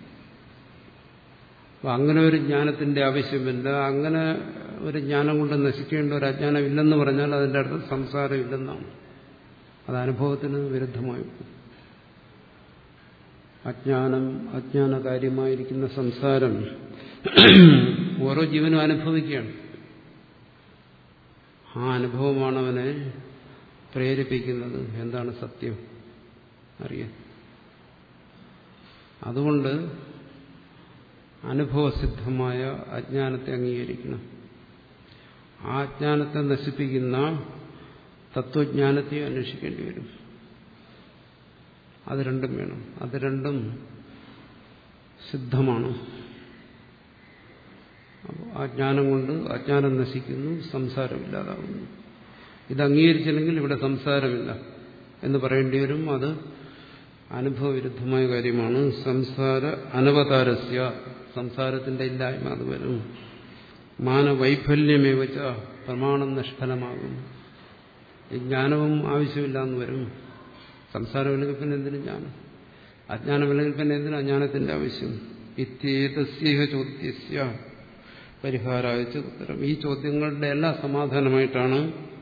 അപ്പൊ അങ്ങനെ ഒരു ജ്ഞാനത്തിന്റെ ആവശ്യമില്ല അങ്ങനെ ഒരു ജ്ഞാനം കൊണ്ട് നശിക്കേണ്ട ഒരു അജ്ഞാനം ഇല്ലെന്ന് പറഞ്ഞാൽ അതിന്റെ അർത്ഥം സംസാരം ഇല്ലെന്നാണ് അത് അനുഭവത്തിന് വിരുദ്ധമായി അജ്ഞാനം അജ്ഞാനകാര്യമായിരിക്കുന്ന സംസാരം ഓരോ ജീവനും അനുഭവിക്കുകയാണ് ആ അനുഭവമാണ് അവനെ പ്രേരിപ്പിക്കുന്നത് എന്താണ് സത്യം അറിയാൻ അതുകൊണ്ട് അനുഭവസിദ്ധമായ അജ്ഞാനത്തെ അംഗീകരിക്കണം ആ അജ്ഞാനത്തെ നശിപ്പിക്കുന്ന തത്വജ്ഞാനത്തെ അന്വേഷിക്കേണ്ടി വരും അത് രണ്ടും വേണം അത് രണ്ടും സിദ്ധമാണ് അപ്പോൾ ആ ജ്ഞാനം കൊണ്ട് അജ്ഞാനം നശിക്കുന്നു സംസാരമില്ലാതാകുന്നു ഇത് അംഗീകരിച്ചില്ലെങ്കിൽ ഇവിടെ സംസാരമില്ല എന്ന് പറയേണ്ടി വരും അത് അനുഭവവിരുദ്ധമായ കാര്യമാണ് സംസാര അനവതാരസ്യ സംസാരത്തിന്റെ ഇല്ലായ്മ അത് വരും മാനവൈഫല്യമേ വെച്ച പ്രമാണം നിഷ്ഫലമാകും ഈ ജ്ഞാനവും ആവശ്യമില്ല എന്ന് വരും സംസാരമില്ലെങ്കിൽ പിന്നെ എന്തിനും ജ്ഞാനം അജ്ഞാനമില്ലെങ്കിൽ പിന്നെ എന്തിനും അജ്ഞാനത്തിന്റെ ആവശ്യം ഇത്യേതസ്യ ചോദ്യസ്യ പരിഹാരായ ഉത്തരം ഈ ചോദ്യങ്ങളുടെ എല്ലാ സമാധാനമായിട്ടാണ്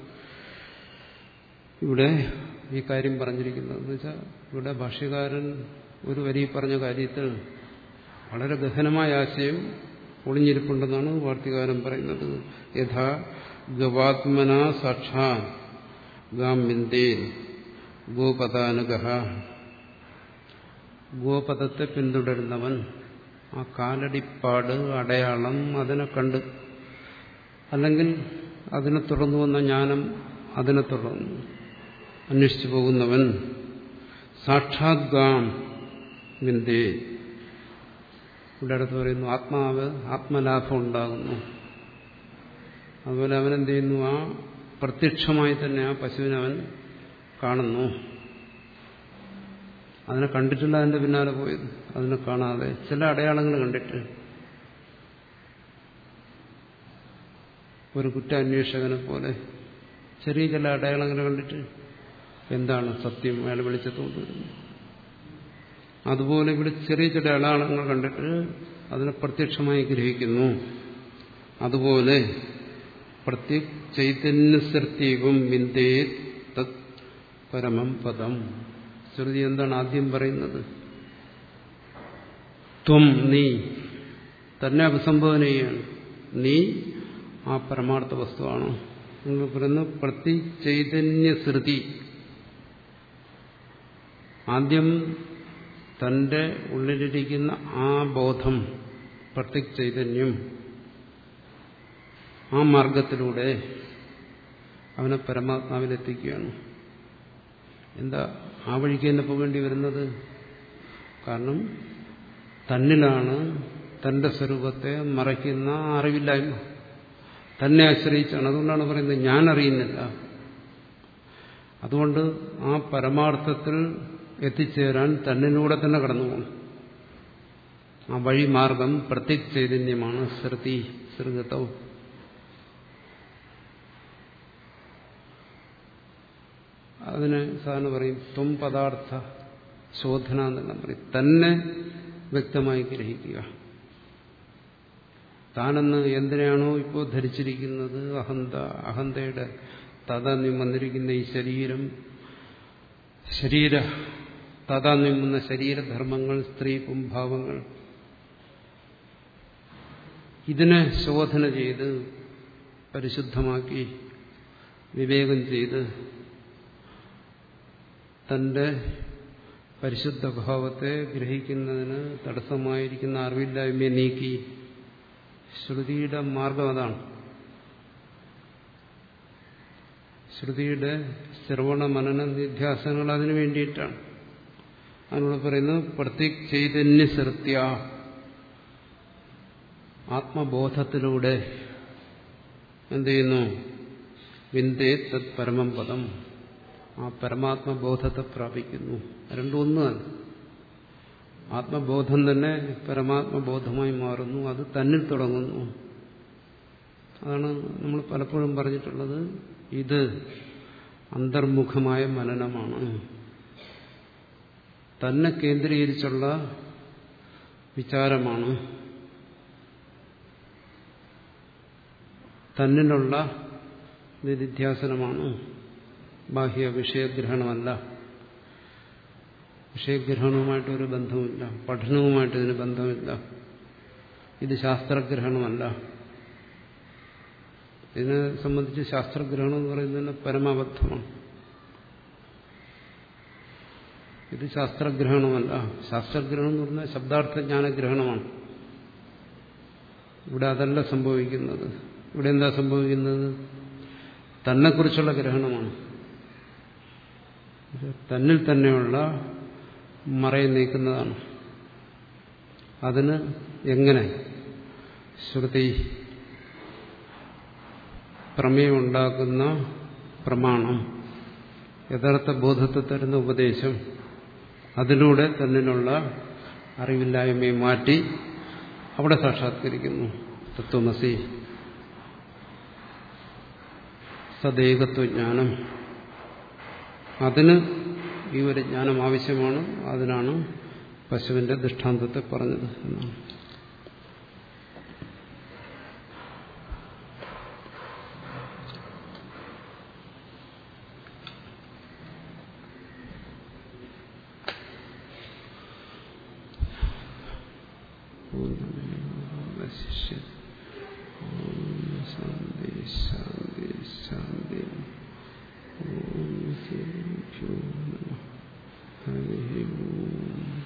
ഇവിടെ ഈ കാര്യം പറഞ്ഞിരിക്കുന്നത് എന്ന് വെച്ചാൽ ഇവിടെ ഭാഷ്യകാരൻ ഒരു വരി പറഞ്ഞ കാര്യത്തിൽ വളരെ ഗഹനമായ ആശയം ഒളിഞ്ഞിരിപ്പുണ്ടെന്നാണ് വാർത്തികാരൻ പറയുന്നത് യഥാ ഗവാത്മന സാക്ഷാ ഗാംബിന്ദേ ഗോപദാനുഗ ഗോപദത്തെ പിന്തുടരുന്നവൻ ആ കാലടിപ്പാട് അടയാളം അതിനെ കണ്ട് അല്ലെങ്കിൽ അതിനെ തുടർന്നു വന്ന ജ്ഞാനം അതിനെ തുടർന്നു അന്വേഷിച്ചു പോകുന്നവൻ സാക്ഷാത് ഗാം വിന്ദേ ഇവിടെ അടുത്ത് പറയുന്നു ആത്മാവ് ആത്മലാഭം ഉണ്ടാകുന്നു അതുപോലെ അവനെന്ത് ചെയ്യുന്നു ആ പ്രത്യക്ഷമായി തന്നെ ആ പശുവിനെ അവൻ കാണുന്നു അതിനെ കണ്ടിട്ടില്ല അതിന്റെ പിന്നാലെ പോയത് അതിനെ കാണാതെ ചില അടയാളങ്ങൾ കണ്ടിട്ട് ഒരു കുറ്റാന്വേഷകനെ പോലെ ചെറിയ ചില അടയാളങ്ങൾ കണ്ടിട്ട് എന്താണ് സത്യം അയാൾ വെളിച്ചത്തോണ്ട് വരുന്നു അതുപോലെ ഇവിടെ ചെറിയ ചില അടയാളങ്ങൾ കണ്ടിട്ട് അതിനെ പ്രത്യക്ഷമായി ഗ്രഹിക്കുന്നു അതുപോലെ പ്രത്യേക ചൈതന്യസൃത്യവും വിന്തേ തത് പരമം പദം ശ്രുതി എന്താണ് ആദ്യം പറയുന്നത് ത്വം നീ തന്നെ അഭിസംബോധന ചെയ്യാണ് നീ ആ പരമാർത്ഥ വസ്തുവാണ് നിങ്ങൾ പറയുന്നു പ്രതി ചൈതന്യസൃതി ആദ്യം തന്റെ ഉള്ളിലിരിക്കുന്ന ആ ബോധം പ്രത്യക് ചൈതന്യം ആ മാർഗത്തിലൂടെ അവനെ പരമാത്മാവിലെത്തിക്കുകയാണ് എന്താ ആ വഴിക്ക് തന്നെ പോകേണ്ടി വരുന്നത് കാരണം തന്നിലാണ് തന്റെ സ്വരൂപത്തെ മറയ്ക്കുന്ന അറിവില്ലായ്മ തന്നെ ആശ്രയിച്ചാണ് അതുകൊണ്ടാണ് പറയുന്നത് ഞാൻ അറിയുന്നില്ല അതുകൊണ്ട് ആ പരമാർത്ഥത്തിൽ എത്തിച്ചേരാൻ തന്നിലൂടെ തന്നെ കടന്നു പോകണം ആ വഴിമാർഗം പ്രത്യക് ചൈതന്യമാണ് ശ്രുതി ശ്രുതവും അതിന് സാധാരണ പറയും ത്വം പദാർത്ഥ ശോധന എന്നെല്ലാം പറയും തന്നെ വ്യക്തമായി ഗ്രഹിക്കുക താനെന്ന് എന്തിനാണോ ഇപ്പോൾ ധരിച്ചിരിക്കുന്നത് അഹന്ത അഹന്തയുടെ താതാന്യം വന്നിരിക്കുന്ന ഈ ശരീരം ശരീര താതാന്യം വന്ന ശരീരധർമ്മങ്ങൾ സ്ത്രീ പുംഭാവങ്ങൾ ഇതിനെ ശോധന ചെയ്ത് പരിശുദ്ധമാക്കി വിവേകം ചെയ്ത് തന്റെ പരിശുദ്ധ ഭാവത്തെ ഗ്രഹിക്കുന്നതിന് തടസ്സമായിരിക്കുന്ന അറിവില്ലായ്മയെ നീക്കി ശ്രുതിയുടെ മാർഗം അതാണ് ശ്രുതിയുടെ ശ്രവണ മനന നിധ്യാസനങ്ങൾ അതിനു വേണ്ടിയിട്ടാണ് അതിനോട് പറയുന്നത് പ്രത്യേക ചൈതന്യ സൃത്യ ആത്മബോധത്തിലൂടെ എന്ത് ചെയ്യുന്നു വിന്തേ തത് പരമം പദം ആ പരമാത്മബോധത്തെ പ്രാപിക്കുന്നു രണ്ടും ഒന്നാണ് ആത്മബോധം തന്നെ പരമാത്മബോധമായി മാറുന്നു അത് തന്നിൽ തുടങ്ങുന്നു അതാണ് നമ്മൾ പലപ്പോഴും പറഞ്ഞിട്ടുള്ളത് ഇത് അന്തർമുഖമായ മനനമാണ് തന്നെ കേന്ദ്രീകരിച്ചുള്ള വിചാരമാണ് തന്നിലുള്ള നിധിധ്യാസനമാണ് ബാഹ്യ വിഷയഗ്രഹണമല്ല വിഷയഗ്രഹണവുമായിട്ടൊരു ബന്ധവുമില്ല പഠനവുമായിട്ട് ഇതിന് ബന്ധമില്ല ഇത് ശാസ്ത്രഗ്രഹണമല്ല ഇതിനെ സംബന്ധിച്ച് ശാസ്ത്രഗ്രഹണം എന്ന് പറയുന്നത് പരമാബദ്ധമാണ് ഇത് ശാസ്ത്രഗ്രഹണമല്ല ശാസ്ത്രഗ്രഹണം എന്ന് പറഞ്ഞാൽ ശബ്ദാർത്ഥ ജ്ഞാനഗ്രഹണമാണ് ഇവിടെ അതല്ല സംഭവിക്കുന്നത് ഇവിടെ എന്താ സംഭവിക്കുന്നത് തന്നെക്കുറിച്ചുള്ള ഗ്രഹണമാണ് തന്നിൽ തന്നെയുള്ള മറയെ നീക്കുന്നതാണ് അതിന് എങ്ങനെ ശ്രുതി പ്രമേയമുണ്ടാക്കുന്ന പ്രമാണം യഥാർത്ഥ ബോധത്തെ തരുന്ന ഉപദേശം അതിലൂടെ തന്നിലുള്ള അറിവില്ലായ്മയെ മാറ്റി അവിടെ സാക്ഷാത്കരിക്കുന്നു തത്വമസി സദേകത്വജ്ഞാനം അതിന് ഈ ഒരു ജ്ഞാനം ആവശ്യമാണ് അതിനാണ് പശുവിന്റെ ദൃഷ്ടാന്തത്തെ പറഞ്ഞത് എന്നാണ് ശാന്തി ശാന്തി ശാന്തി ഓം ശ്രീ ഹരി ഓം